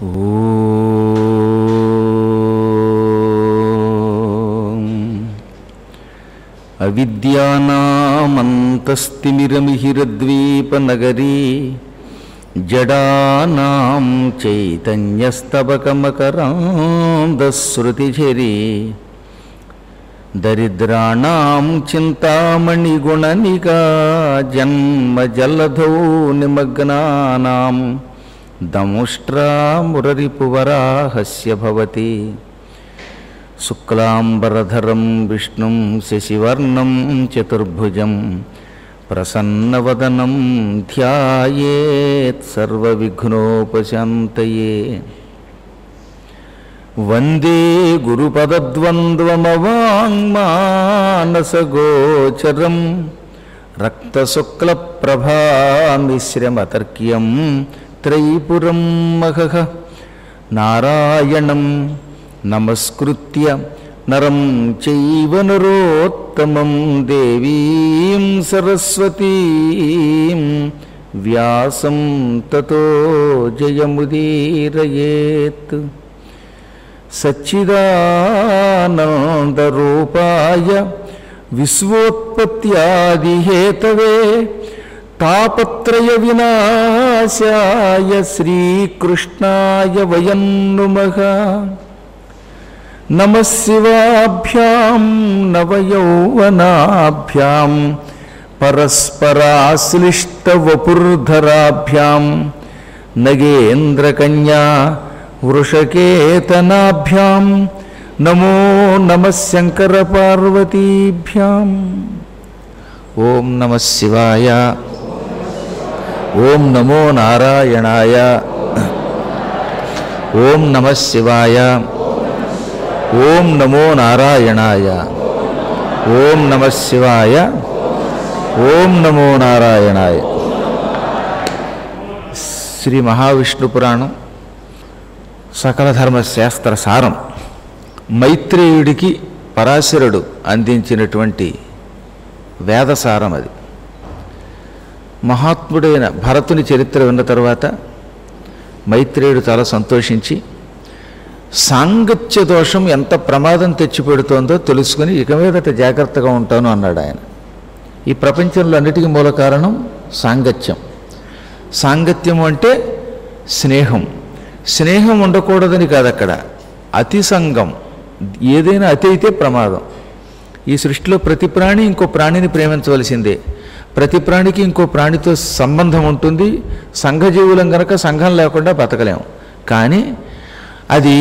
ఓం అవిద్యానామంతస్తిమిరమిహిరద్వీపనగరీ జడానాం చైతన్యస్తబకమకరాంధశ్రుతిఝరీ దరిద్రాణం చింతామణిగుణనికా జన్మజలధౌ నిమగ్నానాం దముష్ట్రామురరిపువరాహస్య భవతి శుక్లాంబరధరం విష్ణుం శశివర్ణం చతుర్భుజం ప్రసన్నవదనం ధ్యాయేత్ సర్వవిఘ్నోపశాంతయే వందే గురుపదద్వంద్వమవాङ्మానసగోచరం రక్తశుక్లప్రభామిశ్రమతర్క్యం త్రైపురం మహః నారాయణం నమస్కృత్య నరం చైవ నరోత్తమం దేవీం సరస్వతీం వ్యాసం తతో జయముదీరయేత్ సచ్చిదానందరూపాయ విశ్వోత్పత్యాదిహేతవే తాపత్రయ వినాశాయ శ్రీకృష్ణాయ వయం నుమః నమః శివాభ్యాం నవయౌవనాభ్యాం పరస్పరాశ్లిష్టవపుర్ధరాభ్యాం నగేంద్రకన్యా వృషకేతనాభ్యాం నమో నమ శంకరపార్వతీభ్యాం ఓం నమ శివాయ ఓం నమో నారాయణాయ ఓం నమ శివాయ ఓం నమో నారాయణాయ ఓం నమ శివాయ ఓం నమో నారాయణాయ శ్రీ మహావిష్ణు పురాణం సకల ధర్మ శాస్త్ర సారం మైత్రేయుడికి పరాశరుడు అందించినటువంటి వేదసారం అది మహాత్ముడైన భరతుని చరిత్ర విన్న తర్వాత మైత్రేయుడు చాలా సంతోషించి సాంగత్య దోషం ఎంత ప్రమాదం తెచ్చిపెడుతోందో తెలుసుకుని ఇక మీదట జాగ్రత్తగా ఉంటాను అన్నాడు ఆయన ఈ ప్రపంచంలో అన్నిటికీ మూల కారణం సాంగత్యం సాంగత్యం అంటే స్నేహం స్నేహం ఉండకూడదని కాదు అక్కడ అతి సంగం ఏదైనా అతి అయితే ప్రమాదం ఈ సృష్టిలో ప్రతి ప్రాణి ఇంకో ప్రాణిని ప్రేమించవలసిందే ప్రతి ప్రాణికి ఇంకో ప్రాణితో సంబంధం ఉంటుంది సంఘజీవులం గనక సంఘం లేకుండా బతకలేము కానీ అది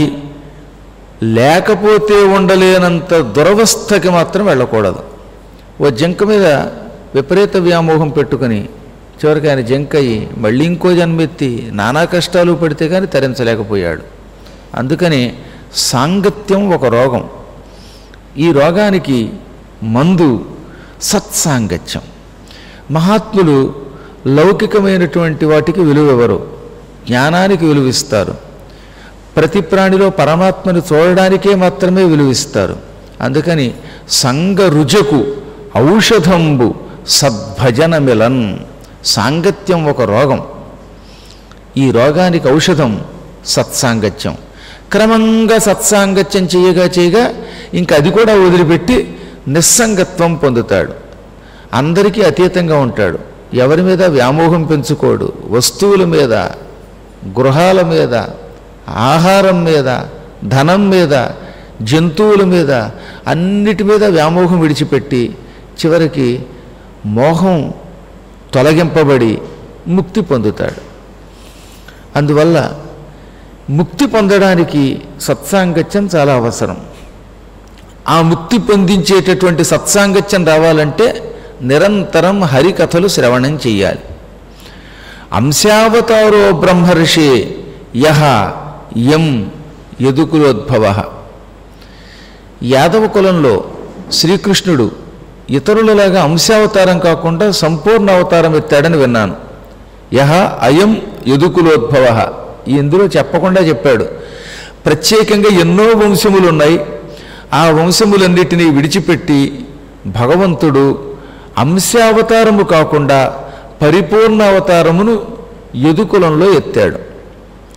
లేకపోతే ఉండలేనంత దురవస్థకి మాత్రం వెళ్ళకూడదు ఓ జంక మీద విపరీత వ్యామోహం పెట్టుకుని చివరికి ఆయన జంకయ్యి మళ్ళీ ఇంకో జన్మెత్తి నానా కష్టాలు పడితే కానీ తరించలేకపోయాడు అందుకని సాంగత్యం ఒక రోగం ఈ రోగానికి మందు సత్సాంగత్యం మహాత్ములు లౌకికమైనటువంటి వాటికి విలువెవరు జ్ఞానానికి విలువిస్తారు ప్రతి ప్రాణిలో పరమాత్మని చూడడానికే మాత్రమే విలువిస్తారు అందుకని సంగ రుజకు ఔషధంబు సద్భజనమిలన్ సాంగత్యం ఒక రోగం ఈ రోగానికి ఔషధం సత్సాంగత్యం క్రమంగా సత్సాంగత్యం చేయగా చేయగా ఇంకా అది కూడా వదిలిపెట్టి నిస్సంగత్వం పొందుతాడు అందరికీ అతీతంగా ఉంటాడు ఎవరి మీద వ్యామోహం పెంచుకోడు వస్తువుల మీద గృహాల మీద ఆహారం మీద ధనం మీద జంతువుల మీద అన్నిటి మీద వ్యామోహం విడిచిపెట్టి చివరికి మోహం తొలగింపబడి ముక్తి పొందుతాడు అందువల్ల ముక్తి పొందడానికి సత్సాంగత్యం చాలా అవసరం ఆ ముక్తి పొందించేటటువంటి సత్సాంగత్యం రావాలంటే నిరంతరం హరికథలు శ్రవణం చెయ్యాలి అంశావతారో బ్రహ్మర్షి యహ యం యదుకులోద్భవ యాదవ కులంలో శ్రీకృష్ణుడు ఇతరులలాగా అంశావతారం కాకుండా సంపూర్ణ అవతారం ఎత్తాడని విన్నాను యహ అయం యదుకులోద్భవ ఇందులో చెప్పకుండా చెప్పాడు ప్రత్యేకంగా ఎన్నో వంశములు ఉన్నాయి ఆ వంశములన్నిటినీ విడిచిపెట్టి భగవంతుడు అంశావతారము కాకుండా పరిపూర్ణ అవతారమును యదుకులంలో ఎత్తాడు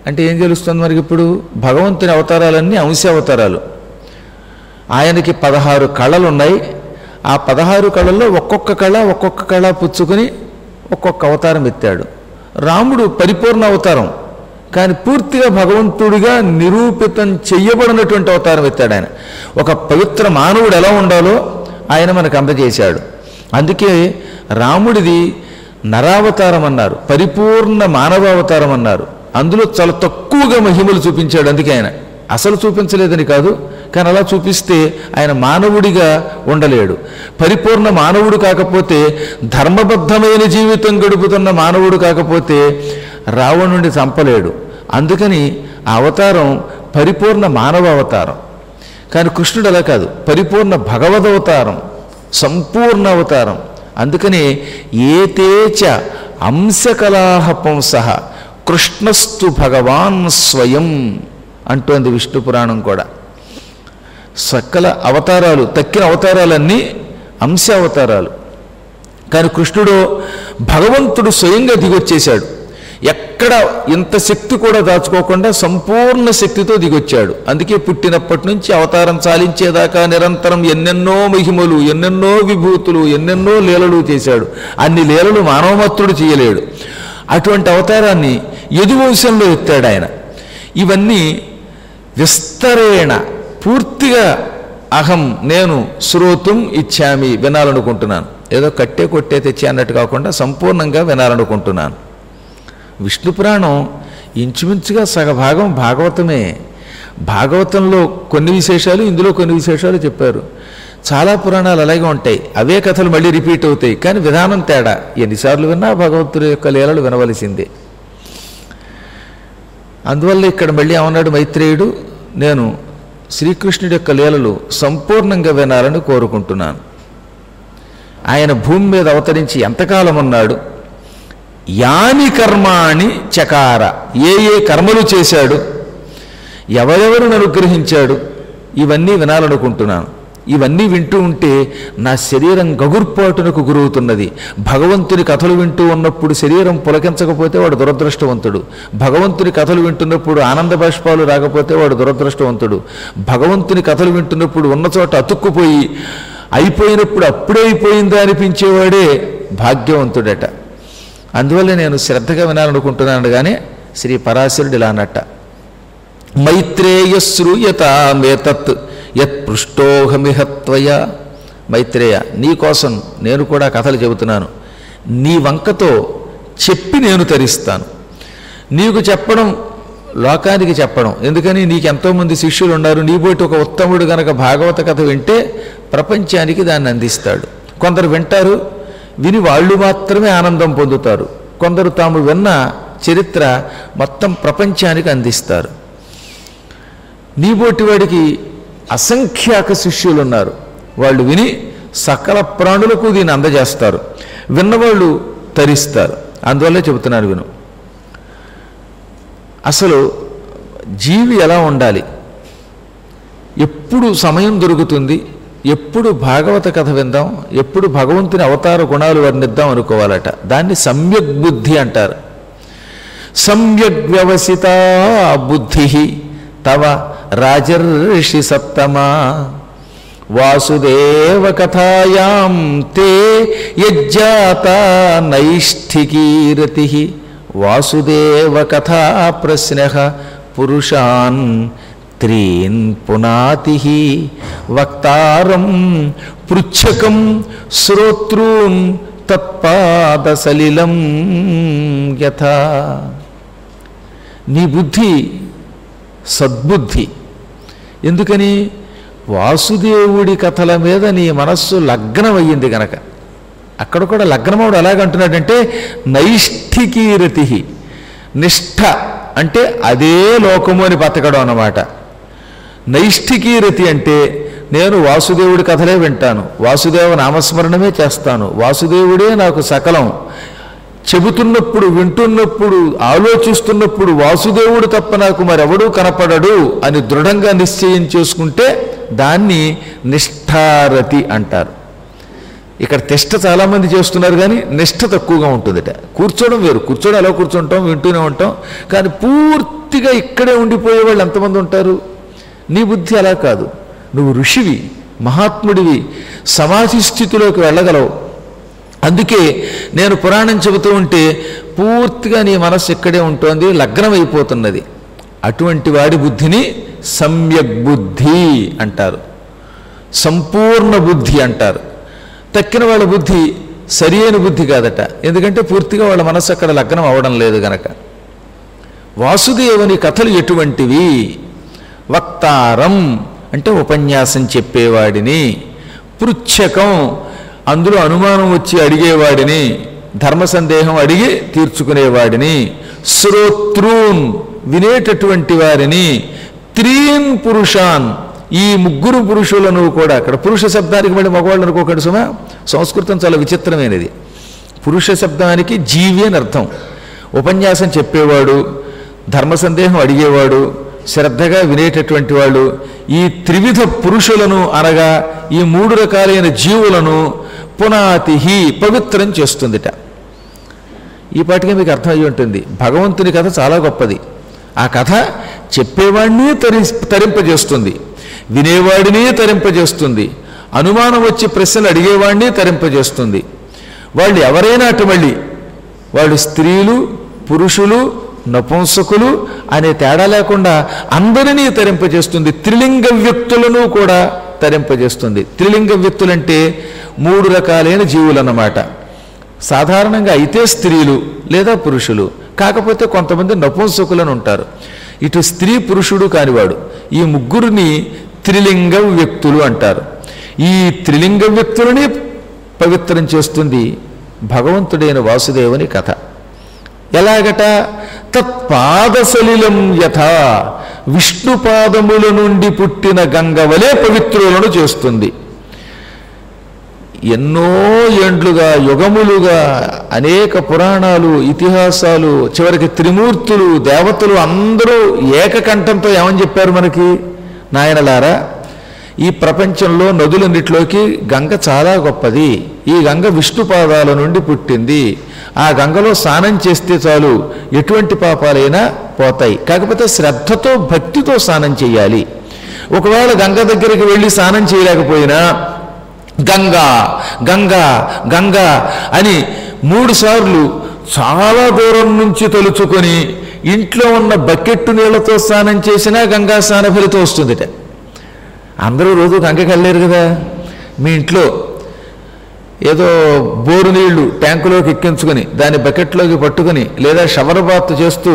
అంటే ఏం తెలుస్తుంది మనకి ఇప్పుడు భగవంతుని అవతారాలన్నీ అంశ అవతారాలు ఆయనకి పదహారు కళలు ఉన్నాయి ఆ పదహారు కళల్లో ఒక్కొక్క కళ ఒక్కొక్క కళ పుచ్చుకొని ఒక్కొక్క అవతారం ఎత్తాడు రాముడు పరిపూర్ణ అవతారం కానీ పూర్తిగా భగవంతుడిగా నిరూపితం చెయ్యబడినటువంటి అవతారం ఎత్తాడు ఆయన ఒక పవిత్ర మానవుడు ఎలా ఉండాలో ఆయన మనకు అందజేశాడు అందుకే రాముడిది నరావతారం అన్నారు పరిపూర్ణ మానవావతారం అన్నారు అందులో చాలా తక్కువగా మహిమలు చూపించాడు అందుకే ఆయన అసలు చూపించలేదని కాదు కానీ అలా చూపిస్తే ఆయన మానవుడిగా ఉండలేడు పరిపూర్ణ మానవుడు కాకపోతే ధర్మబద్ధమైన జీవితం గడుపుతున్న మానవుడు కాకపోతే రావణుడిని చంపలేడు అందుకని ఆ అవతారం పరిపూర్ణ మానవ అవతారం కానీ కృష్ణుడు అలా కాదు పరిపూర్ణ భగవదవతారం సంపూర్ణ అవతారం అందుకని ఏతేచ అంశకలాహ పుంస కృష్ణస్తు భగవాన్ స్వయం అంటోంది విష్ణు పురాణం కూడా సకల అవతారాలు తక్కిన అవతారాలన్నీ అంశ అవతారాలు కానీ కృష్ణుడు భగవంతుడు స్వయంగా దిగొచ్చేశాడు ఎక్కడ ఇంత శక్తి కూడా దాచుకోకుండా సంపూర్ణ శక్తితో దిగొచ్చాడు అందుకే పుట్టినప్పటి నుంచి అవతారం చాలించేదాకా నిరంతరం ఎన్నెన్నో మహిమలు ఎన్నెన్నో విభూతులు ఎన్నెన్నో లీలలు చేశాడు అన్ని లీలలు మానవమత్తుడు చేయలేడు అటువంటి అవతారాన్ని యదువంశంలో ఎత్తాడు ఆయన ఇవన్నీ విస్తరేణ పూర్తిగా అహం నేను శ్రోతం ఇచ్చామి వినాలనుకుంటున్నాను ఏదో కట్టే కొట్టే తెచ్చే అన్నట్టు కాకుండా సంపూర్ణంగా వినాలనుకుంటున్నాను విష్ణు పురాణం ఇంచుమించుగా సగభాగం భాగవతమే భాగవతంలో కొన్ని విశేషాలు ఇందులో కొన్ని విశేషాలు చెప్పారు చాలా పురాణాలు అలాగే ఉంటాయి అవే కథలు మళ్ళీ రిపీట్ అవుతాయి కానీ విధానం తేడా ఎన్నిసార్లు విన్నా భగవంతుడి యొక్క లీలలు వినవలసిందే అందువల్ల ఇక్కడ మళ్ళీ ఏమన్నాడు మైత్రేయుడు నేను శ్రీకృష్ణుడి యొక్క లీలలు సంపూర్ణంగా వినాలని కోరుకుంటున్నాను ఆయన భూమి మీద అవతరించి ఎంతకాలం ఉన్నాడు యాని కర్మాణి చకార ఏ ఏ కర్మలు చేశాడు ఎవరెవరిని అనుగ్రహించాడు ఇవన్నీ వినాలనుకుంటున్నాను ఇవన్నీ వింటూ ఉంటే నా శరీరం గగుర్పాటునకు గురవుతున్నది భగవంతుని కథలు వింటూ ఉన్నప్పుడు శరీరం పులకించకపోతే వాడు దురదృష్టవంతుడు భగవంతుని కథలు వింటున్నప్పుడు ఆనంద బాష్పాలు రాకపోతే వాడు దురదృష్టవంతుడు భగవంతుని కథలు వింటున్నప్పుడు ఉన్న చోట అతుక్కుపోయి అయిపోయినప్పుడు అప్పుడే అయిపోయిందా అనిపించేవాడే భాగ్యవంతుడట అందువల్ల నేను శ్రద్ధగా వినాలనుకుంటున్నాను కానీ శ్రీ పరాశరుడు ఇలా అన్నట్ట మైత్రేయ శ్రూయతామేతత్ యత్ పృష్టోహమిహత్వయ మైత్రేయ నీకోసం నేను కూడా కథలు చెబుతున్నాను నీ వంకతో చెప్పి నేను తరిస్తాను నీకు చెప్పడం లోకానికి చెప్పడం ఎందుకని నీకు ఎంతోమంది శిష్యులు ఉన్నారు నీ పోటీ ఒక ఉత్తముడు గనక భాగవత కథ వింటే ప్రపంచానికి దాన్ని అందిస్తాడు కొందరు వింటారు విని వాళ్ళు మాత్రమే ఆనందం పొందుతారు కొందరు తాము విన్న చరిత్ర మొత్తం ప్రపంచానికి అందిస్తారు నీబోటి వాడికి అసంఖ్యాక శిష్యులు ఉన్నారు వాళ్ళు విని సకల ప్రాణులకు దీన్ని అందజేస్తారు విన్నవాళ్ళు తరిస్తారు అందువల్లే చెబుతున్నారు విను అసలు జీవి ఎలా ఉండాలి ఎప్పుడు సమయం దొరుకుతుంది ఎప్పుడు భాగవత కథ విందాం ఎప్పుడు భగవంతుని అవతార గుణాలు వర్ణిద్దాం అనుకోవాలట దాన్ని సమ్యక్ బుద్ధి అంటారు సమ్యక్ వ్యవసిత బుద్ధి తవ రాజర్షి సప్తమా వాసుదేవ కథాయాం తే యజ్జాత నైష్ఠికీరతి వాసుదేవ కథా ప్రశ్న పురుషాన్ త్రీన్ పునాతి వక్తారం పృచ్ఛకం శ్రోతృన్ తత్పాదసలిలం యథా నీ బుద్ధి సద్బుద్ధి ఎందుకని వాసుదేవుడి కథల మీద నీ మనస్సు లగ్నమయ్యింది గనక అక్కడ కూడా లగ్నమవుడు ఎలాగంటున్నాడంటే నైష్ఠికీరతి నిష్ఠ అంటే అదే లోకము అని బతకడం అన్నమాట నైష్ఠికీరతి అంటే నేను వాసుదేవుడి కథలే వింటాను వాసుదేవ నామస్మరణమే చేస్తాను వాసుదేవుడే నాకు సకలం చెబుతున్నప్పుడు వింటున్నప్పుడు ఆలోచిస్తున్నప్పుడు వాసుదేవుడు తప్ప నాకు మరెవడూ కనపడడు అని దృఢంగా నిశ్చయం చేసుకుంటే దాన్ని నిష్ఠారతి అంటారు ఇక్కడ తిష్ట చాలామంది చేస్తున్నారు కానీ నిష్ఠ తక్కువగా ఉంటుందట కూర్చోవడం వేరు కూర్చోవడం ఎలా కూర్చుంటాం వింటూనే ఉంటాం కానీ పూర్తి పూర్తిగా ఇక్కడే ఉండిపోయే వాళ్ళు ఎంతమంది ఉంటారు నీ బుద్ధి అలా కాదు నువ్వు ఋషివి మహాత్ముడివి సమాధి స్థితిలోకి వెళ్ళగలవు అందుకే నేను పురాణం చెబుతూ ఉంటే పూర్తిగా నీ మనస్సు ఇక్కడే ఉంటుంది లగ్నం అయిపోతున్నది అటువంటి వాడి బుద్ధిని సమ్యక్ బుద్ధి అంటారు సంపూర్ణ బుద్ధి అంటారు తక్కిన వాళ్ళ బుద్ధి సరి అయిన బుద్ధి కాదట ఎందుకంటే పూర్తిగా వాళ్ళ మనస్సు అక్కడ లగ్నం అవడం లేదు గనక వాసుదేవుని కథలు ఎటువంటివి వక్తారం అంటే ఉపన్యాసం చెప్పేవాడిని పృచ్ఛకం అందులో అనుమానం వచ్చి అడిగేవాడిని ధర్మ సందేహం అడిగి తీర్చుకునేవాడిని శ్రోత్రూన్ వినేటటువంటి వారిని త్రీన్ పురుషాన్ ఈ ముగ్గురు పురుషులను కూడా అక్కడ పురుష శబ్దానికి మళ్ళీ మగవాళ్ళు అనుకోకండి సుమా సంస్కృతం చాలా విచిత్రమైనది పురుష శబ్దానికి జీవి అని అర్థం ఉపన్యాసం చెప్పేవాడు ధర్మ సందేహం అడిగేవాడు శ్రద్ధగా వినేటటువంటి వాళ్ళు ఈ త్రివిధ పురుషులను అనగా ఈ మూడు రకాలైన జీవులను పునాతిహి పవిత్రం చేస్తుందిట ఈ పాటికే మీకు అర్థమయ్యి ఉంటుంది భగవంతుని కథ చాలా గొప్పది ఆ కథ చెప్పేవాడిని తరి తరింపజేస్తుంది వినేవాడిని తరింపజేస్తుంది అనుమానం వచ్చి ప్రశ్నలు అడిగేవాడిని తరింపజేస్తుంది వాళ్ళు ఎవరైనా అటు మళ్ళీ వాళ్ళు స్త్రీలు పురుషులు నపుంసకులు అనే తేడా లేకుండా అందరినీ తరింపజేస్తుంది త్రిలింగ వ్యక్తులను కూడా తరింపజేస్తుంది త్రిలింగ వ్యక్తులంటే మూడు రకాలైన జీవులన్నమాట సాధారణంగా అయితే స్త్రీలు లేదా పురుషులు కాకపోతే కొంతమంది నపుంసకులను ఉంటారు ఇటు స్త్రీ పురుషుడు కానివాడు ఈ ముగ్గురిని త్రిలింగ వ్యక్తులు అంటారు ఈ త్రిలింగ వ్యక్తులని పవిత్రం చేస్తుంది భగవంతుడైన వాసుదేవుని కథ ఎలాగట తత్పాదసలిలం యథ విష్ణుపాదముల నుండి పుట్టిన గంగ వలె పవిత్రులను చేస్తుంది ఎన్నో ఏండ్లుగా యుగములుగా అనేక పురాణాలు ఇతిహాసాలు చివరికి త్రిమూర్తులు దేవతలు అందరూ ఏకకంఠంతో ఏమని చెప్పారు మనకి నాయనలారా ఈ ప్రపంచంలో నదులన్నిటిలోకి గంగ చాలా గొప్పది ఈ గంగ విష్ణు పాదాల నుండి పుట్టింది ఆ గంగలో స్నానం చేస్తే చాలు ఎటువంటి పాపాలైనా పోతాయి కాకపోతే శ్రద్ధతో భక్తితో స్నానం చేయాలి ఒకవేళ గంగ దగ్గరికి వెళ్ళి స్నానం చేయలేకపోయినా గంగా గంగా గంగా అని మూడు సార్లు చాలా దూరం నుంచి తలుచుకొని ఇంట్లో ఉన్న బకెట్టు నీళ్లతో స్నానం చేసినా గంగా స్నాన ఫలితం వస్తుందిట అందరూ రోజు గంగకి వెళ్ళలేరు కదా మీ ఇంట్లో ఏదో బోరు నీళ్లు ట్యాంకులోకి ఎక్కించుకొని దాన్ని బకెట్లోకి పట్టుకొని లేదా షవర్ బాత్ చేస్తూ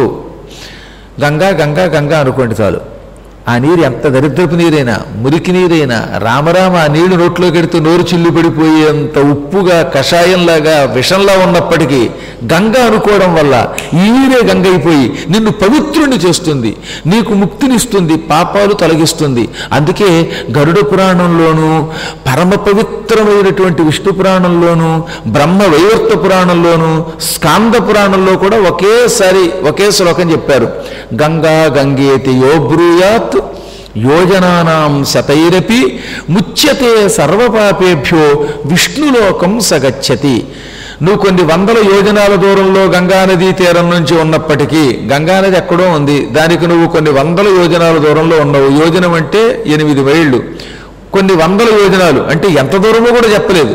గంగా గంగా గంగా అనుకోండి చాలు ఆ నీరు ఎంత దరిద్రపు నీరైనా మురికి నీరైనా రామరామ ఆ నీళ్లు నోట్లోకి ఎడుతూ నోరు చిల్లు పడిపోయేంత ఉప్పుగా కషాయంలాగా విషంలా ఉన్నప్పటికీ గంగ అనుకోవడం వల్ల ఈ నీరే గంగ అయిపోయి నిన్ను పవిత్రుని చేస్తుంది నీకు ముక్తినిస్తుంది పాపాలు తొలగిస్తుంది అందుకే గరుడ పురాణంలోనూ పరమ పవిత్రమైనటువంటి విష్ణు పురాణంలోనూ బ్రహ్మ వైవర్త పురాణంలోనూ స్కాంద పురాణంలో కూడా ఒకేసారి ఒకే శ్లోకం చెప్పారు గంగా గంగేతి యో బ్రూయాత్ యోజనానాం శతైరపి ముచ్యతే సర్వపాపేభ్యో విష్ణులోకం సగచ్చతి నువ్వు కొన్ని వందల యోజనాల దూరంలో గంగానదీ తీరం నుంచి ఉన్నప్పటికీ గంగానది ఎక్కడో ఉంది దానికి నువ్వు కొన్ని వందల యోజనాల దూరంలో ఉన్నావు యోజనం అంటే ఎనిమిది మైళ్ళు కొన్ని వందల యోజనాలు అంటే ఎంత దూరమో కూడా చెప్పలేదు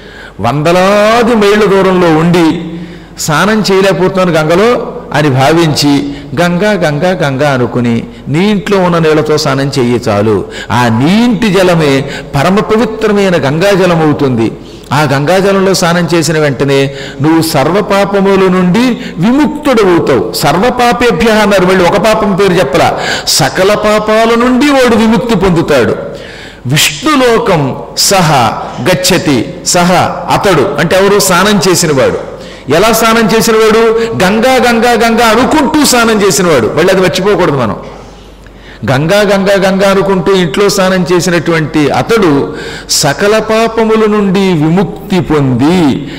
వందలాది మైళ్ళ దూరంలో ఉండి స్నానం చేయలేకపోతున్నాను గంగలో అని భావించి గంగా గంగా గంగా అనుకుని నీ ఇంట్లో ఉన్న నీళ్లతో స్నానం చెయ్యి చాలు ఆ నీంటి జలమే పరమ పవిత్రమైన గంగా జలం అవుతుంది ఆ గంగాజలంలో స్నానం చేసిన వెంటనే నువ్వు సర్వపాపముల నుండి విముక్తుడవుతావు సర్వపాపేభ్య అన్నారు మళ్ళీ ఒక పాపం పేరు చెప్పలా సకల పాపాల నుండి వాడు విముక్తి పొందుతాడు విష్ణులోకం సహ గచ్చతి సహ అతడు అంటే ఎవరు స్నానం చేసినవాడు ఎలా స్నానం చేసినవాడు గంగా గంగా గంగా అనుకుంటూ స్నానం చేసినవాడు మళ్ళీ అది మర్చిపోకూడదు మనం గంగా గంగా గంగా అనుకుంటూ ఇంట్లో స్నానం చేసినటువంటి అతడు సకల పాపముల నుండి విముక్తి పొంది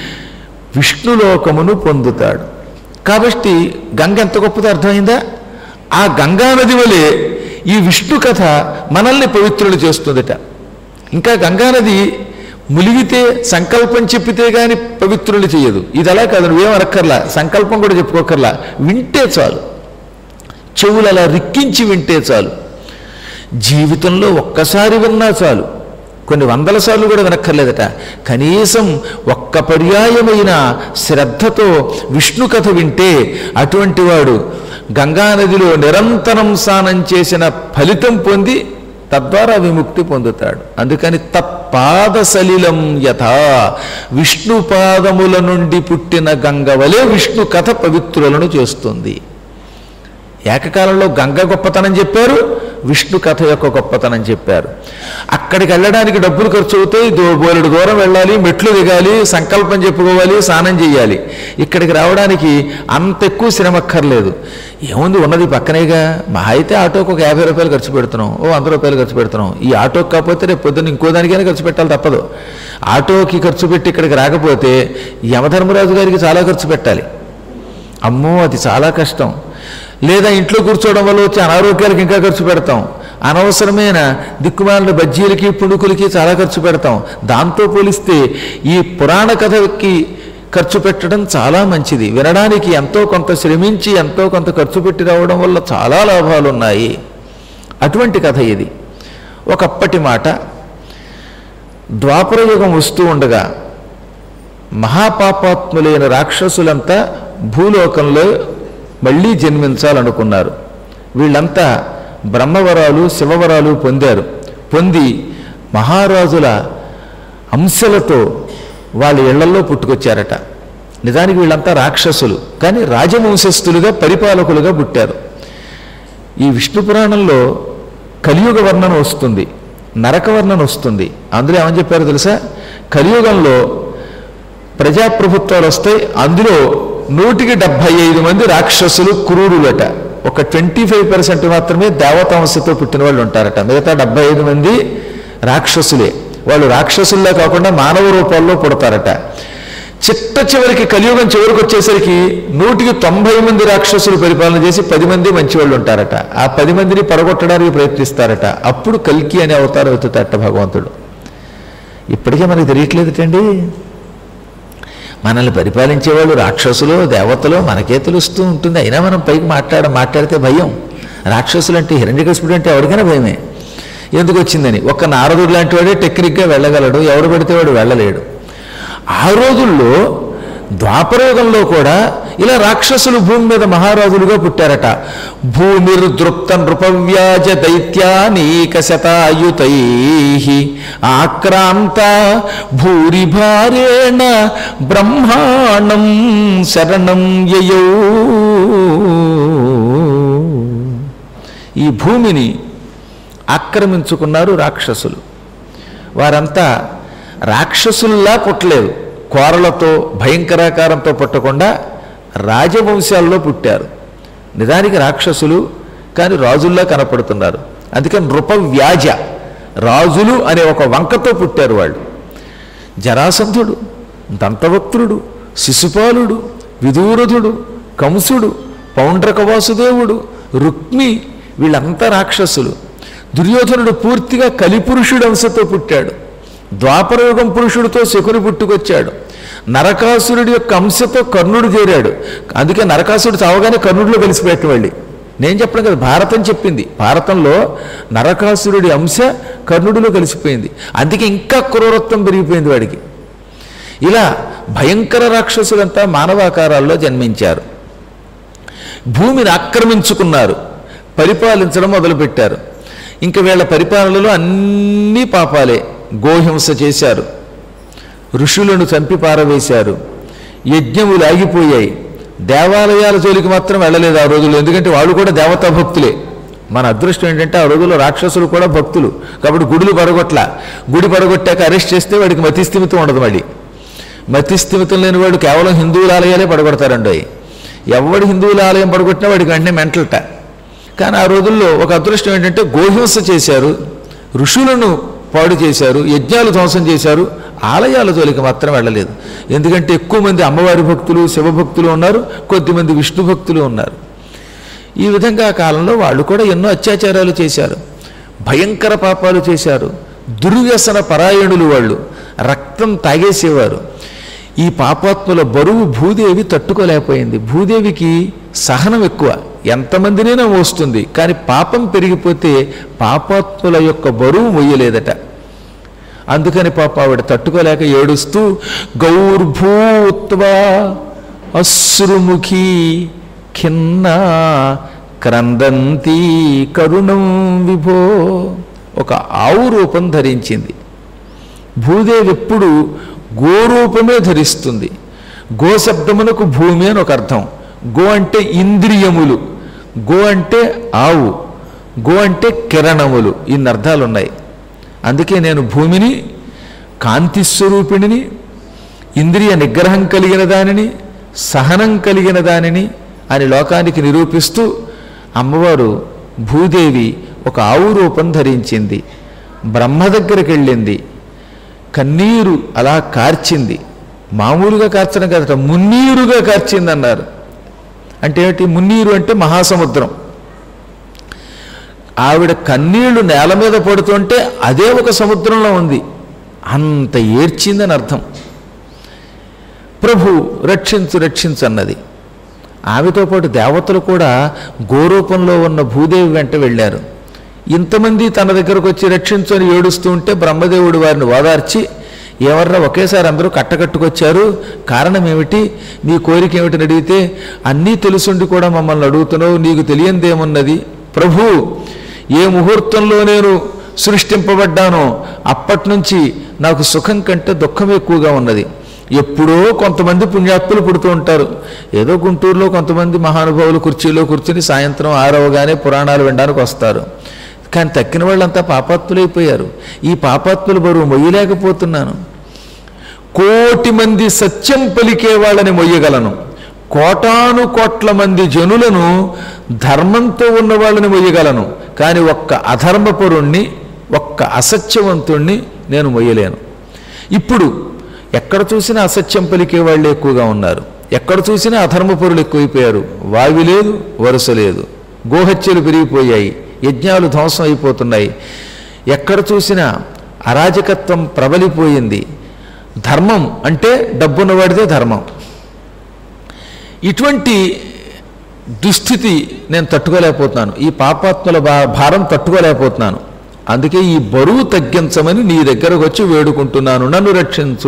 విష్ణులోకమును పొందుతాడు కాబట్టి గంగ ఎంత గొప్పదో అర్థమైందా ఆ గంగా నది వలె ఈ విష్ణు కథ మనల్ని పవిత్రులు చేస్తుందట ఇంకా గంగానది ములిగితే సంకల్పం చెప్పితే గాని పవిత్రులు చేయదు ఇది అలా కాదు నువ్వేం అనక్కర్లా సంకల్పం కూడా చెప్పుకోకర్లా వింటే చాలు చెవులు అలా రిక్కించి వింటే చాలు జీవితంలో ఒక్కసారి విన్నా చాలు కొన్ని వందల సార్లు కూడా వినక్కర్లేదట కనీసం ఒక్క పర్యాయమైన శ్రద్ధతో విష్ణు కథ వింటే అటువంటి వాడు గంగానదిలో నిరంతరం స్నానం చేసిన ఫలితం పొంది తద్వారా విముక్తి పొందుతాడు అందుకని తత్పాద సలిలం యథా విష్ణు పాదముల నుండి పుట్టిన గంగ వలె విష్ణు కథ పవిత్రులను చేస్తుంది ఏకకాలంలో గంగ గొప్పతనం చెప్పారు విష్ణు కథ యొక్క గొప్పతనం చెప్పారు అక్కడికి వెళ్ళడానికి డబ్బులు ఖర్చు అవుతాయి దో బోలెడు దూరం వెళ్ళాలి మెట్లు దిగాలి సంకల్పం చెప్పుకోవాలి స్నానం చేయాలి ఇక్కడికి రావడానికి అంత ఎక్కువ శ్రమ అక్కర్లేదు ఏముంది ఉన్నది పక్కనేగా మహా అయితే ఆటోకి ఒక యాభై రూపాయలు ఖర్చు పెడుతున్నాం ఓ వంద రూపాయలు ఖర్చు పెడుతున్నాం ఈ ఆటోకి కాకపోతే రేపు పొద్దున్న ఇంకో దానికైనా ఖర్చు పెట్టాలి తప్పదు ఆటోకి ఖర్చు పెట్టి ఇక్కడికి రాకపోతే యమధర్మరాజు గారికి చాలా ఖర్చు పెట్టాలి అమ్మో అది చాలా కష్టం లేదా ఇంట్లో కూర్చోవడం వల్ల వచ్చే అనారోగ్యాలకు ఇంకా ఖర్చు పెడతాం అనవసరమైన దిక్కుమాలిన బజ్జీలకి పుణుకులకి చాలా ఖర్చు పెడతాం దాంతో పోలిస్తే ఈ పురాణ కథకి ఖర్చు పెట్టడం చాలా మంచిది వినడానికి ఎంతో కొంత శ్రమించి ఎంతో కొంత ఖర్చు పెట్టి రావడం వల్ల చాలా లాభాలు ఉన్నాయి అటువంటి కథ ఇది ఒకప్పటి మాట ద్వాపరయుగం వస్తూ ఉండగా మహాపాపాత్ములైన రాక్షసులంతా భూలోకంలో మళ్ళీ జన్మించాలనుకున్నారు వీళ్ళంతా బ్రహ్మవరాలు శివవరాలు పొందారు పొంది మహారాజుల అంశలతో వాళ్ళ ఇళ్లలో పుట్టుకొచ్చారట నిజానికి వీళ్ళంతా రాక్షసులు కానీ రాజవంశస్థులుగా పరిపాలకులుగా పుట్టారు ఈ విష్ణు పురాణంలో కలియుగ వర్ణన వస్తుంది నరక వర్ణన వస్తుంది అందులో ఏమని చెప్పారో తెలుసా కలియుగంలో ప్రజాప్రభుత్వాలు వస్తాయి అందులో నూటికి డెబ్భై ఐదు మంది రాక్షసులు క్రూరులట ఒక ట్వంటీ ఫైవ్ పర్సెంట్ మాత్రమే దేవతాంశతో పుట్టిన వాళ్ళు ఉంటారట మిగతా డెబ్బై ఐదు మంది రాక్షసులే వాళ్ళు రాక్షసుల్లా కాకుండా మానవ రూపాల్లో పుడతారట చిట్ట చివరికి కలియుగం చివరికి వచ్చేసరికి నూటికి తొంభై మంది రాక్షసులు పరిపాలన చేసి పది మంది మంచి వాళ్ళు ఉంటారట ఆ పది మందిని పడగొట్టడానికి ప్రయత్నిస్తారట అప్పుడు కల్కి అనే అవతారం ఎత్తుతారట భగవంతుడు ఇప్పటికే మనకి తెలియట్లేదుటండి మనల్ని పరిపాలించేవాళ్ళు రాక్షసులు దేవతలు మనకే తెలుస్తూ ఉంటుంది అయినా మనం పైకి మాట్లాడ మాట్లాడితే భయం రాక్షసులు అంటే హిరణ్యకృష్ణుడు అంటే ఎవరికైనా భయమే ఎందుకు వచ్చిందని ఒక్క నారదుడు లాంటి వాడే టెక్నిక్గా వెళ్ళగలడు ఎవడు పడితే వాడు వెళ్ళలేడు ఆ రోజుల్లో ద్వాపరయుగంలో కూడా ఇలా రాక్షసులు భూమి మీద మహారాజులుగా పుట్టారట భూమిర్దృప్త నృపవ్యాజ దైత్యానీక శతాయుతై ఆక్రాంత భూరిభారేణ బ్రహ్మాణం శరణం యయౌ ఈ భూమిని ఆక్రమించుకున్నారు రాక్షసులు వారంతా రాక్షసుల్లా పుట్టలేదు కోరలతో భయంకరాకారంతో పుట్టకుండా రాజవంశాల్లో పుట్టారు నిజానికి రాక్షసులు కానీ రాజుల్లా కనపడుతున్నారు అందుకని నృప వ్యాజ రాజులు అనే ఒక వంకతో పుట్టారు వాళ్ళు జరాసంధుడు దంతవక్త్రుడు శిశుపాలుడు విదూరథుడు కంసుడు పౌండ్రక వాసుదేవుడు రుక్మి వీళ్ళంతా రాక్షసులు దుర్యోధనుడు పూర్తిగా కలిపురుషుడు అంశతో పుట్టాడు ద్వాపరయుగం పురుషుడితో శకుని పుట్టుకొచ్చాడు నరకాసురుడి యొక్క అంశతో కర్ణుడు చేరాడు అందుకే నరకాసురుడు చావగానే కర్ణుడిలో కలిసిపోయాడు వెళ్ళి నేను చెప్పడం కదా భారతం చెప్పింది భారతంలో నరకాసురుడి అంశ కర్ణుడిలో కలిసిపోయింది అందుకే ఇంకా క్రూరత్వం పెరిగిపోయింది వాడికి ఇలా భయంకర రాక్షసులంతా మానవాకారాల్లో జన్మించారు భూమిని ఆక్రమించుకున్నారు పరిపాలించడం మొదలుపెట్టారు ఇంకా వీళ్ళ పరిపాలనలో అన్నీ పాపాలే గోహింస చేశారు ఋషులను చంపి పారవేశారు యజ్ఞములు ఆగిపోయాయి దేవాలయాల జోలికి మాత్రం వెళ్ళలేదు ఆ రోజుల్లో ఎందుకంటే వాళ్ళు కూడా దేవతా భక్తులే మన అదృష్టం ఏంటంటే ఆ రోజుల్లో రాక్షసులు కూడా భక్తులు కాబట్టి గుడులు పడగొట్ల గుడి పడగొట్టాక అరెస్ట్ చేస్తే వాడికి మతిస్థిమితం ఉండదు మళ్ళీ మతిస్థిమితం లేని వాడు కేవలం హిందువుల ఆలయాలే పడగొడతారండి ఎవడు హిందువుల ఆలయం పడగొట్టినా వాడికి వెంటనే మెంటలట కానీ ఆ రోజుల్లో ఒక అదృష్టం ఏంటంటే గోహింస చేశారు ఋషులను పాడు చేశారు యజ్ఞాలు ధ్వంసం చేశారు ఆలయాల జోలికి మాత్రం వెళ్ళలేదు ఎందుకంటే ఎక్కువ మంది అమ్మవారి భక్తులు శివభక్తులు ఉన్నారు కొద్దిమంది విష్ణు భక్తులు ఉన్నారు ఈ విధంగా ఆ కాలంలో వాళ్ళు కూడా ఎన్నో అత్యాచారాలు చేశారు భయంకర పాపాలు చేశారు దుర్వ్యసన పరాయణులు వాళ్ళు రక్తం తాగేసేవారు ఈ పాపాత్ముల బరువు భూదేవి తట్టుకోలేకపోయింది భూదేవికి సహనం ఎక్కువ ఎంతమందినైనా మోస్తుంది కానీ పాపం పెరిగిపోతే పాపాత్ముల యొక్క బరువు మొయ్యలేదట అందుకని పాప ఆవిడ తట్టుకోలేక ఏడుస్తూ గౌర్భూత్వా అశ్రుముఖీ ఖిన్న క్రందంతి కరుణం విభో ఒక ఆవు రూపం ధరించింది భూదేవి ఎప్పుడు గోరూపమే ధరిస్తుంది గో శబ్దమునకు భూమి అని ఒక అర్థం గో అంటే ఇంద్రియములు గో అంటే ఆవు గో అంటే కిరణములు ఇన్ని అర్థాలు ఉన్నాయి అందుకే నేను భూమిని కాంతి స్వరూపిణిని ఇంద్రియ నిగ్రహం కలిగిన దానిని సహనం కలిగిన దానిని అని లోకానికి నిరూపిస్తూ అమ్మవారు భూదేవి ఒక ఆవు రూపం ధరించింది బ్రహ్మ దగ్గరికి వెళ్ళింది కన్నీరు అలా కార్చింది మామూలుగా కార్చడం కదట మున్నీరుగా కార్చింది అన్నారు అంటే ఏమిటి మున్నీరు అంటే మహాసముద్రం ఆవిడ కన్నీళ్లు నేల మీద పడుతుంటే అదే ఒక సముద్రంలో ఉంది అంత ఏడ్చిందని అర్థం ప్రభు రక్షించు రక్షించు అన్నది ఆమెతో పాటు దేవతలు కూడా గోరూపంలో ఉన్న భూదేవి వెంట వెళ్ళారు ఇంతమంది తన దగ్గరకు వచ్చి రక్షించు అని ఏడుస్తూ ఉంటే బ్రహ్మదేవుడు వారిని ఓదార్చి ఎవర్రా ఒకేసారి అందరూ కట్టకట్టుకొచ్చారు కారణం ఏమిటి నీ కోరిక ఏమిటని అడిగితే అన్నీ తెలుసుండి కూడా మమ్మల్ని అడుగుతున్నావు నీకు తెలియందేమున్నది ప్రభు ఏ ముహూర్తంలో నేను సృష్టింపబడ్డానో అప్పటి నుంచి నాకు సుఖం కంటే దుఃఖం ఎక్కువగా ఉన్నది ఎప్పుడో కొంతమంది పుణ్యాత్ములు పుడుతూ ఉంటారు ఏదో గుంటూరులో కొంతమంది మహానుభావులు కుర్చీలో కూర్చుని సాయంత్రం ఆరవగానే పురాణాలు వినడానికి వస్తారు కానీ తక్కిన వాళ్ళంతా పాపాత్ములైపోయారు ఈ పాపాత్ముల బరువు మొయ్యలేకపోతున్నాను కోటి మంది సత్యం పలికే వాళ్ళని మొయ్యగలను కోటాను కోట్ల మంది జనులను ధర్మంతో ఉన్న వాళ్ళని మొయ్యగలను కానీ ఒక్క అధర్మపరుణ్ణి ఒక్క అసత్యవంతుణ్ణి నేను మొయ్యలేను ఇప్పుడు ఎక్కడ చూసినా అసత్యం పలికే వాళ్ళు ఎక్కువగా ఉన్నారు ఎక్కడ చూసినా అధర్మపరులు ఎక్కువైపోయారు వావి లేదు వరుస లేదు గోహత్యలు పెరిగిపోయాయి యజ్ఞాలు ధ్వంసం అయిపోతున్నాయి ఎక్కడ చూసినా అరాజకత్వం ప్రబలిపోయింది ధర్మం అంటే డబ్బున్నవాడిదే ధర్మం ఇటువంటి దుస్థితి నేను తట్టుకోలేకపోతున్నాను ఈ పాపాత్మల భా భారం తట్టుకోలేకపోతున్నాను అందుకే ఈ బరువు తగ్గించమని నీ దగ్గరకు వచ్చి వేడుకుంటున్నాను నన్ను రక్షించు